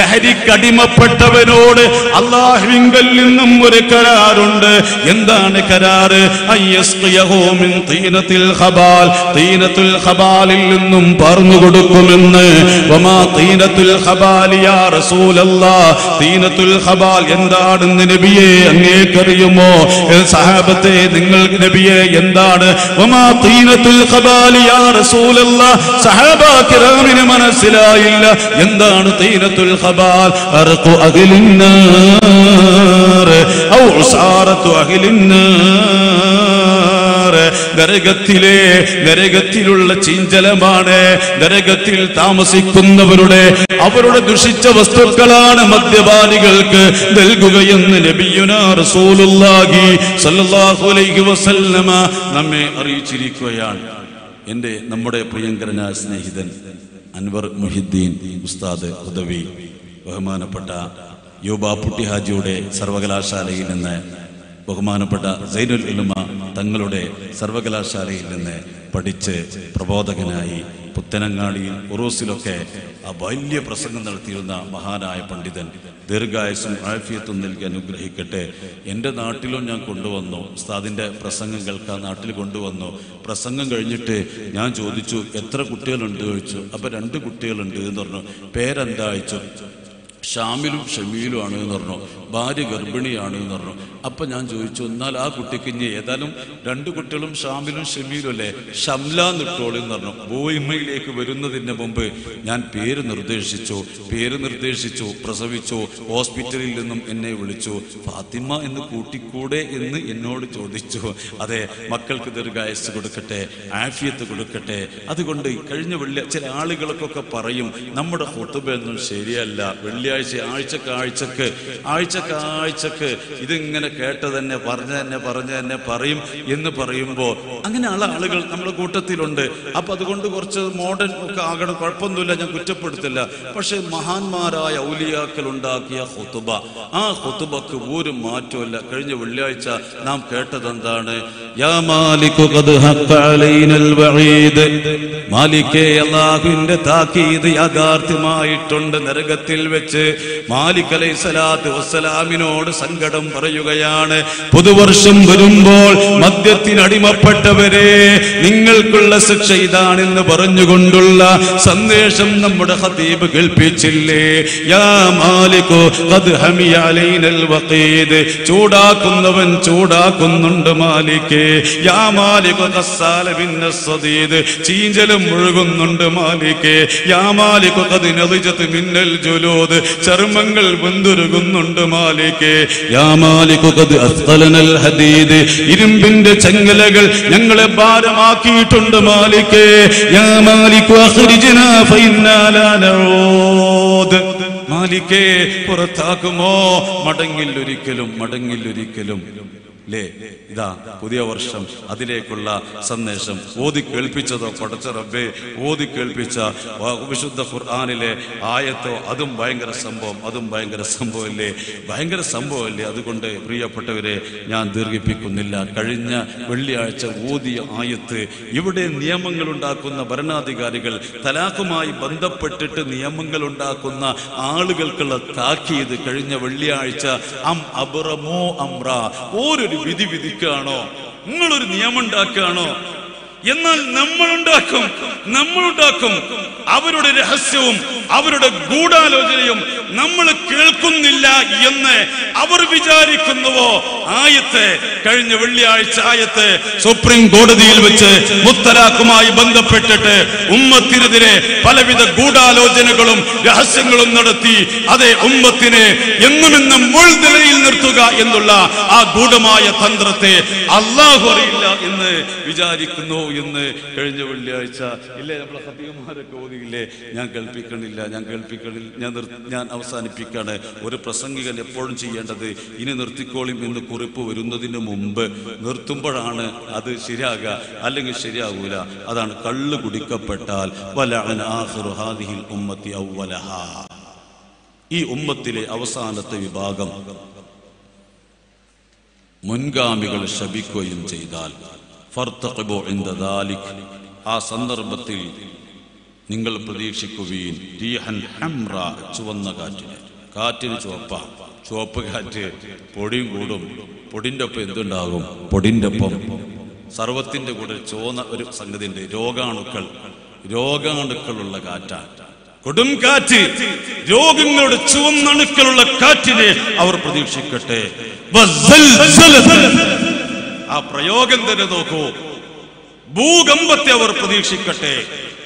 ലഹരിക്കടിമപ്പെട്ടവനോട് അള്ളാഹുവിങ്കൽ നിന്നും ഒരു കരാറുണ്ട് എന്താണ് കരാറ് അയ്യസ്ഖിയഹു മിൻ തീനത്തിൽ ഖബാൽ തീനത്തുൽ ഖബാലിൽ നിന്നും പറഞ്ഞു കൊടുക്കുമെന്ന് വമാ തീനത്തുൽ ഖബാൽ യാ റസൂലല്ലാ തീനത്തുൽ ഖബാൽ എന്താണെന്ന് നബിയെ അങ്ങേക്കറിയുമോ ഏ സഹാബത്തെ നിങ്ങൾ നബിയെ എന്താണ് വമാ തീനത്തുൽ ഖബാൽ യാ റസൂലല്ലാ സഹാബ കിറാമിന് മനസ്സിലായില്ല എന്താണ് തീനത്തുൽ ഖബാൽ അർഖു അഖിലിന്നാർ ഔ ഉസാറത്തു അഖിലിന്നാർ നരകത്തിലെ നരകത്തിലുള്ള ചീഞ്ചലമാണ് നരകത്തിൽ താമസിക്കുന്നവരുടെ അവരുടെ ദുഷിച്ച വസ്തുക്കളാണ് മദ്യപാനികൾക്ക് നൽകുകയെന്ന് നബിയുന റസൂലുള്ളാഹി സല്ലല്ലാഹു അലൈഹി വസല്ലമ നമ്മെ അറിയിച്ചിരിക്കുകയാണ് എൻ്റെ നമ്മുടെ പ്രിയങ്കരനായ സ്നേഹിതൻ അൻവർ മുഹിദ്ദീൻ ഉസ്താദ് ഉദവി ബഹുമാനപ്പെട്ട യൂബാപ്പുട്ടി ഹാജിയുടെ സർവകലാശാലയിൽ നിന്ന് ബഹുമാനപ്പെട്ട സൈനുൽ ഉലുമ തങ്ങളുടെ സർവകലാശാലയിൽ നിന്ന് പഠിച്ച് പ്രബോധകനായി പുത്തനങ്ങാടിയിൽ ഉറൂസിലൊക്കെ ആ വലിയ പ്രസംഗം നടത്തിയിരുന്ന മഹാനായ പണ്ഡിതൻ ദീർഘായുസും ആഫിയത്തും നൽകി അനുഗ്രഹിക്കട്ടെ എൻ്റെ നാട്ടിലും ഞാൻ കൊണ്ടുവന്നു ഉസ്താദിൻ്റെ പ്രസംഗം കേൾക്കാൻ നാട്ടിൽ കൊണ്ടുവന്നു പ്രസംഗം കഴിഞ്ഞിട്ട് ഞാൻ ചോദിച്ചു എത്ര കുട്ടികളുണ്ട് ചോദിച്ചു അപ്പം രണ്ട് കുട്ടികളുണ്ട് എന്ന് പറഞ്ഞു പേരെന്താ അയച്ചു ഷാമിലും ഷമീലും ആണ് എന്ന് പറഞ്ഞു ഭാര്യ ഗർഭിണിയാണ് എന്ന് പറഞ്ഞു അപ്പൊ ഞാൻ ചോദിച്ചു എന്നാൽ ആ കുട്ടിക്ക് ഇനി ഏതായാലും രണ്ട് കുട്ടികളും ഷാമിലും ഷമീലും അല്ലേ ഷംല നിട്ടോളി എന്ന് പറഞ്ഞു ബോയിമ്മയിലേക്ക് വരുന്നതിന് മുമ്പ് ഞാൻ പേര് നിർദ്ദേശിച്ചു പേര് നിർദ്ദേശിച്ചു പ്രസവിച്ചു ഹോസ്പിറ്റലിൽ നിന്നും എന്നെ വിളിച്ചു ഫാത്തിമ എന്ന് കൂട്ടിക്കൂടെ എന്ന് എന്നോട് ചോദിച്ചു അതെ മക്കൾക്ക് ദീർഘായസ് കൊടുക്കട്ടെ ആഫിയത്ത് കൊടുക്കട്ടെ അതുകൊണ്ട് കഴിഞ്ഞ വെള്ളി ചില ആളുകൾക്കൊക്കെ പറയും നമ്മുടെ ഹുത്തുബൊന്നും ശരിയല്ല വെള്ളിയാഴ്ച വെള്ളിയാഴ്ച ആഴ്ചക്ക് ആഴ്ചക്ക് ആഴ്ചക്ക് ആഴ്ചക്ക് ഇതിങ്ങനെ കേട്ട് തന്നെ പറഞ്ഞ തന്നെ പറഞ്ഞ തന്നെ പറയും എന്ന് പറയുമ്പോൾ അങ്ങനെയുള്ള ആളുകൾ നമ്മുടെ കൂട്ടത്തിലുണ്ട് അപ്പൊ അതുകൊണ്ട് കുറച്ച് മോഡേൺ ഒക്കെ ആകണം കുഴപ്പമൊന്നുമില്ല ഞാൻ കുറ്റപ്പെടുത്തില്ല പക്ഷെ മഹാന്മാരായ ഔലിയാക്കൾ ഉണ്ടാക്കിയ ഹുത്തുബ ആ ഹുത്തുബക്ക് ഒരു മാറ്റമില്ല കഴിഞ്ഞ വെള്ളിയാഴ്ച നാം കേട്ടത് എന്താണ് യാ മാലികു ഖദ് ഹഖ അലൈനൽ വഈദ് മാലിക്കേ അല്ലാഹുവിന്റെ താക്കീത് യാഥാർത്ഥ്യമായിട്ടുണ്ട് നരകത്തിൽ വെച്ച് മാലിക് അലൈഹി സ്വലാത്തു വസ്സലാമിനോട് സങ്കടം പറയുകയാണ് പുതുവർഷം വരുമ്പോൾ മദ്യത്തിനടിമപ്പെട്ടവരെ നിങ്ങൾക്കുള്ള ശിക്ഷ ഇതാണെന്ന് പറഞ്ഞുകൊണ്ടുള്ള സന്ദേശം നമ്മുടെ ഹതീബ് കേൾപ്പിച്ചില്ലേ യാ മാലികു ഖദ് ഹമിയ അലൈനൽ വഖീദ് ചൂടാക്കുന്നവൻ ചൂടാക്കുന്നുണ്ട് മാലിക്കേ യാ മാലികു ഖസ്സാല ബിന്ന സദീദ് ചീഞ്ചലും മുഴുകുന്നുണ്ട് മാലിക്കേ യാ മാലികു ഖദ് നദിജത് മിന്നൽ ജുലൂദ് ചർമ്മങ്ങൾ വെന്തുരുകുന്നുണ്ട് മാലിക്കേ യാ മാലികു ഖദ് അസ്ഖലനൽ ഹദീദ് ഇരുമ്പിന്റെ ചങ്ങലകൾ ഞങ്ങളെ ഭാരമാക്കിയിട്ടുണ്ട് മാലിക്കേ യാ മാലികു അഖ്രിജ്നാ ഫഇന്നാ ലാ നഊദ് മാലിക്കേ പുറത്താക്കുമോ മടങ്ങില്ലൊരിക്കലും മടങ്ങില്ലൊരിക്കലും ലേ ഇതാ പുതിയ വർഷം അതിലേക്കുള്ള സന്ദേശം ഓതി കേൾപ്പിച്ചതോ പടച്ച റബ്ബേ ഓതി കേൾപ്പിച്ച വ- വിശുദ്ധ ഖുർആാനിലെ ആയത്തോ അതും ഭയങ്കര സംഭവം അതും ഭയങ്കര സംഭവമല്ലേ ഭയങ്കര സംഭവമല്ലേ അതുകൊണ്ട് പ്രിയപ്പെട്ടവരെ ഞാൻ ദീർഘിപ്പിക്കുന്നില്ല കഴിഞ്ഞ വെള്ളിയാഴ്ച ഓതിയ ആയത്ത് ഇവിടെ നിയമങ്ങൾ ഉണ്ടാക്കുന്ന ഭരണാധികാരികൾ തലാഖുമായി ബന്ധപ്പെട്ടിട്ട് നിയമങ്ങൾ ഉണ്ടാക്കുന്ന ആളുകൾക്കുള്ള താക്കീത് കഴിഞ്ഞ വെള്ളിയാഴ്ച അം അബ്റമോ അമ്ര ഓരൊരു വിധി വിധിക്കുകയാണോ നിങ്ങളൊരു നിയമം ഉണ്ടാക്കുകയാണോ എന്നാൽ നമ്മൾ ഉണ്ടാക്കും നമ്മൾ ഉണ്ടാക്കും അവരുടെ രഹസ്യവും അവരുടെ ഗൂഢാലോചനയും നമ്മൾ കേൾക്കുന്നില്ല എന്ന് അവർ വിചാരിക്കുന്നുവോ ആയത്ത് കഴിഞ്ഞ വെള്ളിയാഴ്ച ആയത്ത് സുപ്രീം കോടതിയിൽ വെച്ച് മുത്തലാഖുമായി ബന്ധപ്പെട്ടിട്ട് ഉമ്മത്തിനെതിരെ പലവിധ ഗൂഢാലോചനകളും രഹസ്യങ്ങളും നടത്തി അതേ ഉമ്മത്തിനെ എന്നുമെന്നും മുൾനിലയിൽ നിർത്തുക എന്നുള്ള ആ ഗൂഢമായ തന്ത്രത്തെ അള്ളാഹു അറിയില്ല എന്ന് വിചാരിക്കുന്നു എന്ന് കഴിഞ്ഞ വെള്ളിയാഴ്ച ഇല്ലേ നമ്മളെ ഹബീമാരൊക്കെ ഓതിയില്ലേ ഞാൻ കേൾപ്പിക്കണില്ല ഞാൻ കേൾപ്പിക്കണില്ല ഞാൻ നിർ- ഞാൻ അവസാനിപ്പിക്കാണ് ഒരു പ്രസംഗികൻ എപ്പോഴും ചെയ്യേണ്ടത് ഇനി നിർത്തിക്കോളിം എന്ന് കുറിപ്പ് വരുന്നതിന് മുമ്പ് നിർത്തുമ്പോഴാണ് അത് ശരിയാകുക അല്ലെങ്കിൽ ശരിയാകൂല അതാണ് കള്ള് കുടിക്കപ്പെട്ടാൽ വലഅന ആഖിറു ഹാദിഹിൽ ഉമ്മത്തി അവ്വലഹാ ഈ ഉമ്മത്തിലെ അവസാനത്തെ വിഭാഗം മുൻഗാമികൾ ശപിക്കുകയും ചെയ്താൽ ഫർത്തഖിബു ഇൻദ ദാലിക് ആ സന്ദർഭത്തിൽ നിങ്ങൾ പ്രതീക്ഷിക്കുകയും റീഹൻ ഹംറ ചുവന്ന കാറ്റിന് കാറ്റിന് ചുവപ്പ ചുവപ്പ് കാറ്റ് പൊടിയും കൂടും പൊടിന്റെ ഒപ്പം എന്തുണ്ടാകും പൊടിന്റെ ഒപ്പം സർവത്തിന്റെ കൂടെ ചുവന്ന ഒരു സംഗതി ഉണ്ട് രോഗാണുക്കൾ രോഗാണുക്കളുള്ള കാറ്റാണ് കൊടും കാറ്റ് രോഗങ്ങളുടെ ചുവന്നണുക്കളുള്ള കാറ്റിനെ അവർ പ്രതീക്ഷിക്കട്ടെ വസ്സൽസലത. ആ പ്രയോഗം തന്നെ നോക്കൂ ഭൂകമ്പത്തെ അവർ പ്രതീക്ഷിക്കട്ടെ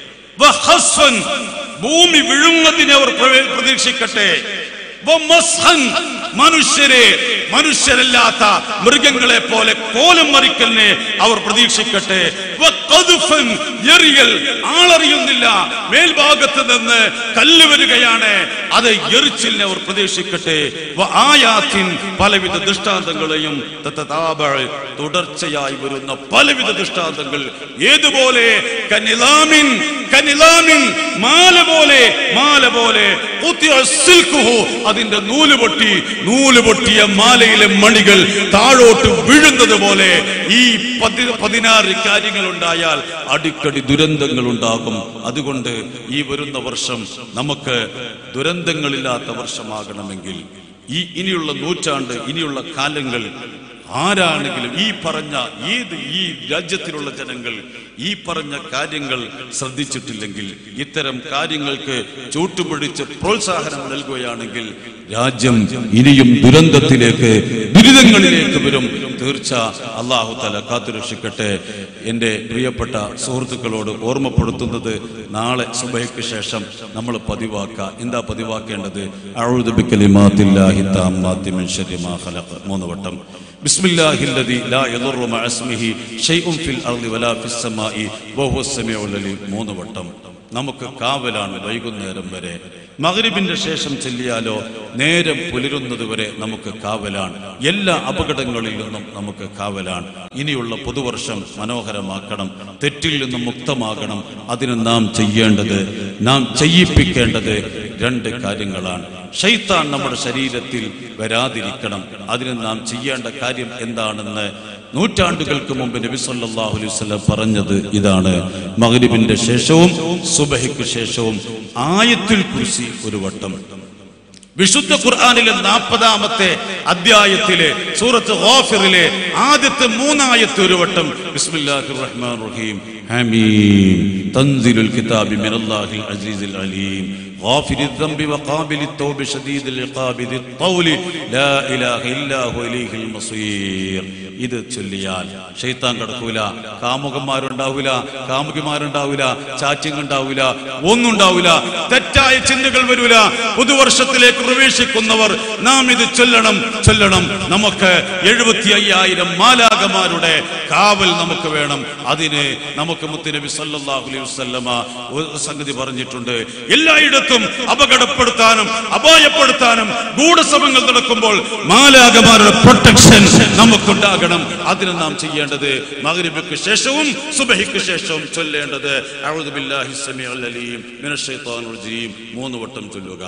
വഹസ്വൻ. ഭൂമി വിഴുങ്ങതിനെ അവർ പ്രവേ- പ്രതീക്ഷിക്കട്ടെ വമസ്ഹൻ. മനുഷ്യരെ മനുഷ്യരല്ലാത്ത മൃഗങ്ങളെ പോലെ കോലം മറിക്കലിനെ അവർ പ്രതീക്ഷിക്കട്ടെ വഖദ്ഫൻ. എറിയൽ ആളറിയുന്നില്ല മേൽഭാഗത്ത് നിന്ന് കല്ല് വരികയാണ് അത് എറിച്ചിലിനെ അവർ പ്രതീക്ഷിക്കട്ടെ വ ആയാത്തിൻ പലവിധ ദൃഷ്ടാന്തങ്ങളെയും തത്തതാബഅ തുടർച്ചയായി വരുന്ന പലവിധ ദൃഷ്ടാന്തങ്ങൾ ഏതുപോലെ കനിലാമിൻ കനിലാമിൻ മാല പോലെ മാല പോലെ ഖുത്തിഅ സിൽക്കുഹു. അതിന്റെ നൂല് പൊട്ടി നൂല് പൊട്ടിയ മാലയിലെ മണികൾ താഴോട്ട് വീഴുന്നത് പോലെ ഈ പതി പതിനാറ് കാര്യങ്ങൾ ഉണ്ടായാൽ അടിക്കടി ദുരന്തങ്ങൾ ഉണ്ടാകും അതുകൊണ്ട് ഈ വരുന്ന വർഷം നമുക്ക് ദുരന്തങ്ങളില്ലാത്ത വർഷമാകണമെങ്കിൽ ഈ ഇനിയുള്ള നൂറ്റാണ്ട് ഇനിയുള്ള കാലങ്ങൾ ആരാണെങ്കിലും ഈ പറഞ്ഞ ഏത് ഈ രാജ്യത്തിലുള്ള ജനങ്ങൾ ഈ പറഞ്ഞ കാര്യങ്ങൾ ശ്രദ്ധിച്ചിട്ടില്ലെങ്കിൽ ഇത്തരം കാര്യങ്ങൾക്ക് ചൂട്ടുപിടിച്ച് പ്രോത്സാഹനം നൽകുകയാണെങ്കിൽ രാജ്യം ഇനിയും ദുരന്തത്തിലേക്ക് ദുരിതങ്ങളിലേക്ക് വരും തീർച്ച അള്ളാഹു തല കാത്തുരക്ഷിക്കട്ടെ എൻ്റെ പ്രിയപ്പെട്ട സുഹൃത്തുക്കളോട് ഓർമ്മപ്പെടുത്തുന്നത് നാളെ സുബൈക്ക് ശേഷം നമ്മൾ പതിവാക്കുക എന്താ പതിവാക്കേണ്ടത് അഊദു ബിക്കലിമാത്തില്ലാഹി താമ്മാത്തി മിൻ ശർരി മാ ഖലഖ് മൂന്ന് വട്ടം ബിസ്മില്ലാഹില്ലദി ലാ യദുറു മഅ ഇസ്മിഹി ഷൈഉൻ ഫിൽ അർളി വലാ ഫിസ് സമാഇ വഹുവ സമീഉൽ അലീം മൂന്ന് വട്ടം നമുക്ക് കാവലാണ് വൈകുന്നേരം വരെ മഗ്രിബിന്റെ ശേഷം ചെല്ലിയാലോ നേരം പുലരുന്നത് വരെ നമുക്ക് കാവലാണ് എല്ലാ അപകടങ്ങളിൽ നിന്നും നമുക്ക് കാവലാണ് ഇനിയുള്ള പുതുവർഷം മനോഹരമാക്കണം തെറ്റിൽ നിന്നും മുക്തമാകണം അതിന് നാം ചെയ്യേണ്ടത് നാം ചെയ്യിപ്പിക്കേണ്ടത് രണ്ട് കാര്യങ്ങളാണ് ഷൈത്താൻ നമ്മുടെ ശരീരത്തിൽ വരാതിരിക്കണം അതിന് നാം ചെയ്യേണ്ട കാര്യം എന്താണെന്ന് നൂറ്റാണ്ടുകൾക്ക് മുമ്പ് നബി സല്ലല്ലാഹു അലൈഹി വസല്ലം പറഞ്ഞത് ഇതാണ് മഗ്രിബിന്റെ ശേഷവും സുബഹിക്ക് ശേഷവും ആയത്തുൽ കുർസി ഒരു വട്ടം വിശുദ്ധ ഖുർആനിലെ നാൽപ്പതാമത്തെ അധ്യായത്തിലെ സൂറത്ത് ഗാഫിറിലെ ആദ്യത്തെ മൂന്നായത്ത് ഒരു വട്ടം ബിസ്മില്ലാഹിർ റഹ്മാൻ റഹീം ഹമീം തൻസിലുൽ കിതാബി മിനല്ലാഹിൽ അസീസിൽ അലീം غافر الذنب وقابل التوب شديد العقاب ذي الطول لا إله إلا هو إليه المصير ഇത് ചൊല്ലിയാൽ ഷെയ്ത്താൻ കിടക്കൂല കാമുകന്മാരുണ്ടാവൂല കാമുകിമാരുണ്ടാവൂല ചാച്ചിങ് ഉണ്ടാവൂല ഒന്നും ഉണ്ടാവൂല തെറ്റായ ചിന്തകൾ വരൂല പുതുവർഷത്തിലേക്ക് പ്രവേശിക്കുന്നവർ നാം ഇത് ചൊല്ലണം ചൊല്ലണം നമുക്ക് എഴുപത്തി അയ്യായിരം മാലാകമാരുടെ കാവൽ നമുക്ക് വേണം അതിന് നമുക്ക് മുത്തുനബി സല്ലല്ലാഹു അലൈഹി വസല്ലമ ഒരു സംഗതി പറഞ്ഞിട്ടുണ്ട് എല്ലായിടത്തും അപകടപ്പെടുത്താനും അപായപ്പെടുത്താനും ഗൂഢസഭങ്ങൾ നടക്കുമ്പോൾ മാലാകമാരുടെ പ്രൊട്ടക്ഷൻ നമുക്കുണ്ടാകണം അതിന് നാം ചെയ്യേണ്ടത് മഗ്രിബിക്ക് ശേഷവും സുബഹിക്ക് ശേഷവും ചൊല്ലേണ്ടത് അഊദു ബില്ലാഹി സമീഉൽ അലീം മിനശ് ശൈത്വാനിർ റജീം മൂന്ന് വട്ടം ചൊല്ലുക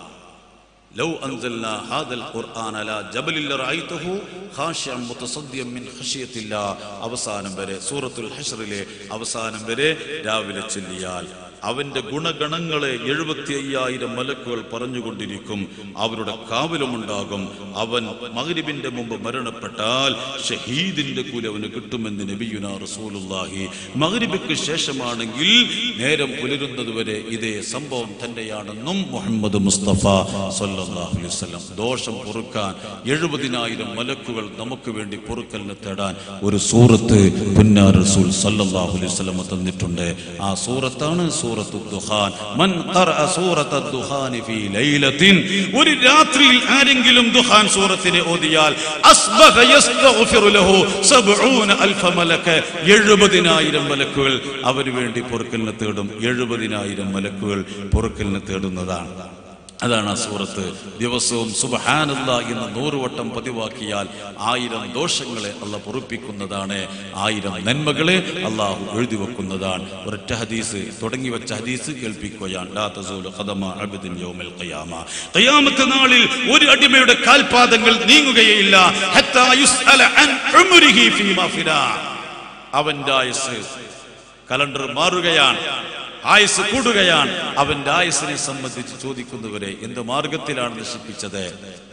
لو أنزلنا هذا القرآن على جبل لرأيته خاشعا متصديا من خشية الله അവസാനം വരെ സൂറത്തുൽ ഹഷ്റിലെ അവസാനം വരെ രാവിലെ ചൊല്ലിയാൽ അവന്റെ ഗുണഗണങ്ങളെ എഴുപത്തി അയ്യായിരം മലക്കുകൾ പറഞ്ഞുകൊണ്ടിരിക്കും അവരുടെ കാവലുമുണ്ടാകും അവൻ മഗ്രിബിന്റെ മുമ്പ് മരണപ്പെട്ടാൽ ഷഹീദിന്റെ കൂലി അവന് കിട്ടുമെന്ന് നബിയുന റസൂലുള്ളാഹി മഗ്രിബിക്ക് ശേഷമാണെങ്കിൽ നേരം പുലരുന്നത് വരെ ഇതേ സംഭവം തന്നെയാണെന്നും മുഹമ്മദ് മുസ്തഫ സല്ലല്ലാഹു അലൈഹി വസല്ലം ദോഷം പൊറുക്കാൻ എഴുപതിനായിരം മലക്കുകൾ നമുക്ക് വേണ്ടി പൊറുക്കലിന് തേടാൻ ഒരു സൂറത്ത് പുന്നാർ റസൂൽ സല്ലല്ലാഹു അലൈഹി വസല്ലം തന്നിട്ടുണ്ട് ആ സൂറത്താണ് സൂറത്തു ദുഹാൻ മൻ ഖറഅ സൂറത്ത ദുഹാൻ ഫീ ലൈലത്തിൻ ഒരു രാത്രിയിൽ ആരെങ്കിലും ദുഹാൻ സൂറത്തിനെ ഓതിയാൽ അസ്ബഹ യസ്തഗ്ഫിറു ലഹു സബ്ഊന അൽഫ മലക്ക് എഴുപതിനായിരം മലക്കുകൾ അവന് വേണ്ടി പൊറുക്കലിന് തേടും എഴുപതിനായിരം മലക്കുകൾ പൊറുക്കലിന് തേടുന്നതാണ് അതാണ് ആ സൂറത്ത് ദിവസവും സുബഹാനല്ല എന്ന് നൂറ് വട്ടം പതിവാക്കിയാൽ ആയിരം ദോഷങ്ങളെ അല്ല പൊറുപ്പിക്കുന്നതാണ് ആയിരം നന്മകളെ അള്ളാഹു എഴുതി വെക്കുന്നതാണ് ഒരൊറ്റ ഹദീസ് തുടങ്ങി വെച്ച ഹദീസ് കേൾപ്പിക്കുകയാണ് ലാ തസൂലു ഖദമ അബ്ദിൻ യൗമൽ ഖിയാമ ഖിയാമത്ത് നാളിൽ ഒരു അടിമയുടെ കാൽപാദങ്ങൾ നീങ്ങുകയില്ല ഹത്താ യുസ്അല അൻ ഉംരിഹി ഫീമാ ഫിനാ അവന്റെ ആയുസ് കലണ്ടർ മാറുകയാണ് ആയുസ് കൂടുകയാണ് അവന്റെ ആയുസിനെ സംബന്ധിച്ച് ചോദിക്കുന്നവരെ എന്ത് മാർഗത്തിലാണ് നശിപ്പിച്ചത്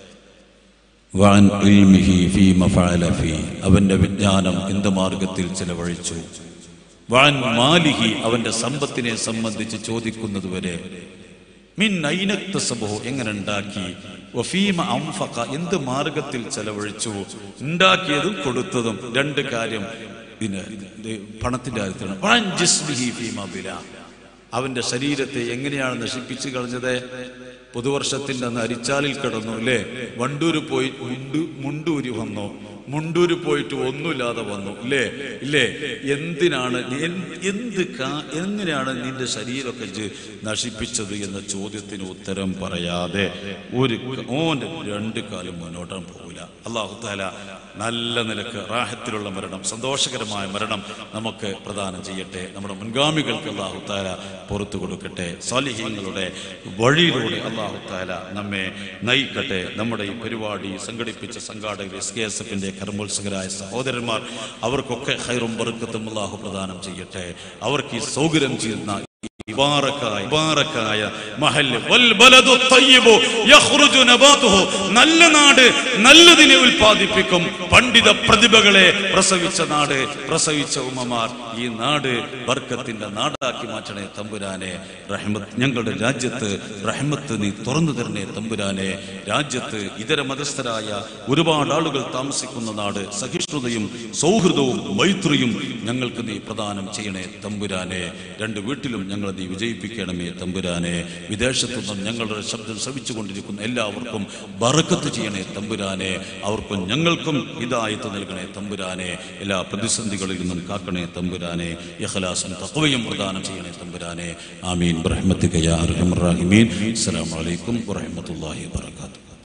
വഅൻ ഇൽമിഹി ഫീമ ഫഅല ഫീ. അവന്റെ വിജ്ഞാനം എന്ത് മാർഗത്തിൽ ചെലവഴിച്ചു വഅൻ മാലിഹി അവന്റെ സമ്പത്തിനെ സംബന്ധിച്ച് ചോദിക്കുന്നത് വരെ മിൻ ഐനക്തസബഹു എങ്ങനെ ഉണ്ടാക്കി വഫീമ അംഫഖ എന്ത് മാർഗത്തിൽ ചെലവഴിച്ചു ഉണ്ടാക്കിയതും കൊടുത്തതും രണ്ട് കാര്യം ഇതിന് ഇത് പണത്തിന്റെ കാര്യത്തിലാണ് വഅൻ ജിസ്മിഹി ഫീമ ബിലാ. അവന്റെ ശരീരത്തെ എങ്ങനെയാണ് നശിപ്പിച്ചു കളഞ്ഞത് പുതുവർഷത്തിന്റെ അന്ന് അരിച്ചാലിൽ കിടന്നു അല്ലേ വണ്ടൂര് പോയി മുണ്ടു മുണ്ടൂരി വന്നു മുണ്ടൂര് പോയിട്ട് ഒന്നുമില്ലാതെ വന്നു ഇല്ലേ ഇല്ലേ എന്തിനാണ് നീ- എൻ- എന്ത് കാ- എങ്ങനെയാണ് നിന്റെ ശരീരമൊക്കെ ഇജ്ജ് നശിപ്പിച്ചത് എന്ന ചോദ്യത്തിന് ഉത്തരം പറയാതെ ഒരു ക- ഓന്റെ രണ്ട് കാലം മുന്നോട്ടാൻ പോകില്ല അള്ളാഹു താല നല്ല നിലക്ക് റാഹത്തിലുള്ള മരണം സന്തോഷകരമായ മരണം നമുക്ക് പ്രദാനം ചെയ്യട്ടെ നമ്മുടെ മുൻഗാമികൾക്ക് അള്ളാഹു താല പുറത്തു കൊടുക്കട്ടെ സാലിഹ്യങ്ങളുടെ വഴിയിലൂടെ അള്ളാഹു താല നമ്മെ നയിക്കട്ടെ നമ്മുടെ ഈ പരിപാടി സംഘടിപ്പിച്ച സംഘാടകർ എസ് കെ എസ് എഫിന്റെ കർമ്മോത്സകരായ സഹോദരന്മാർ അവർക്കൊക്കെ ഹൈറും ബർക്കത്തും അള്ളാഹു പ്രദാനം ചെയ്യട്ടെ അവർക്ക് ഈ സൗകര്യം ചെയ്യുന്ന ഇബാറക്കായ ഇബാറക്കായ മഹല്ല് വൽ ബലദു തയ്യിബു യഖ്റുജു നബാതുഹു നല്ല നാട് നല്ലതിനെ ഉൽപ്പാദിപ്പിക്കും പണ്ഡിത പ്രതിഭകളെ പ്രസവിച്ച നാട് പ്രസവിച്ച ഉമ്മമാർ ഈ നാട് ബർക്കത്തിന്റെ നാടാക്കി മാറ്റണേ തമ്പുരാനെ റഹ്മത്ത് ഞങ്ങളുടെ രാജ്യത്ത് റഹ്മത്ത് നീ തുറന്നു തരണേ തമ്പുരാനെ രാജ്യത്ത് ഇതര മതസ്ഥരായ ഒരുപാട് ആളുകൾ താമസിക്കുന്ന നാട് സഹിഷ്ണുതയും സൗഹൃദവും മൈത്രിയും ഞങ്ങൾക്ക് നീ പ്രദാനം ചെയ്യണേ തമ്പുരാനെ രണ്ട് വീട്ടിലും ഞങ്ങൾ നീ വിജയിപ്പിക്കണമേ തമ്പുരാനെ വിദേശത്തു നിന്നും ഞങ്ങളുടെ ശബ്ദം ശ്രവിച്ചുകൊണ്ടിരിക്കുന്ന എല്ലാവർക്കും ബറക്കത്ത് ചെയ്യണേ തമ്പുരാനെ അവർക്കും ഞങ്ങൾക്കും ഹിദായത്ത് നൽകണേ തമ്പുരാനെ എല്ലാ പ്രതിസന്ധികളിൽ നിന്നും കാക്കണേ തമ്പുരാനെ ഇഖ്ലാസും തഖ്വയും പ്രദാനം ചെയ്യണേ തമ്പുരാനെ ആമീൻ ബറഹ്മത്തിക യാ അർഹമർ റഹീമീൻ അസ്സലാമു അലൈക്കും വറഹ്മത്തുള്ളാഹി വബറകാതുഹു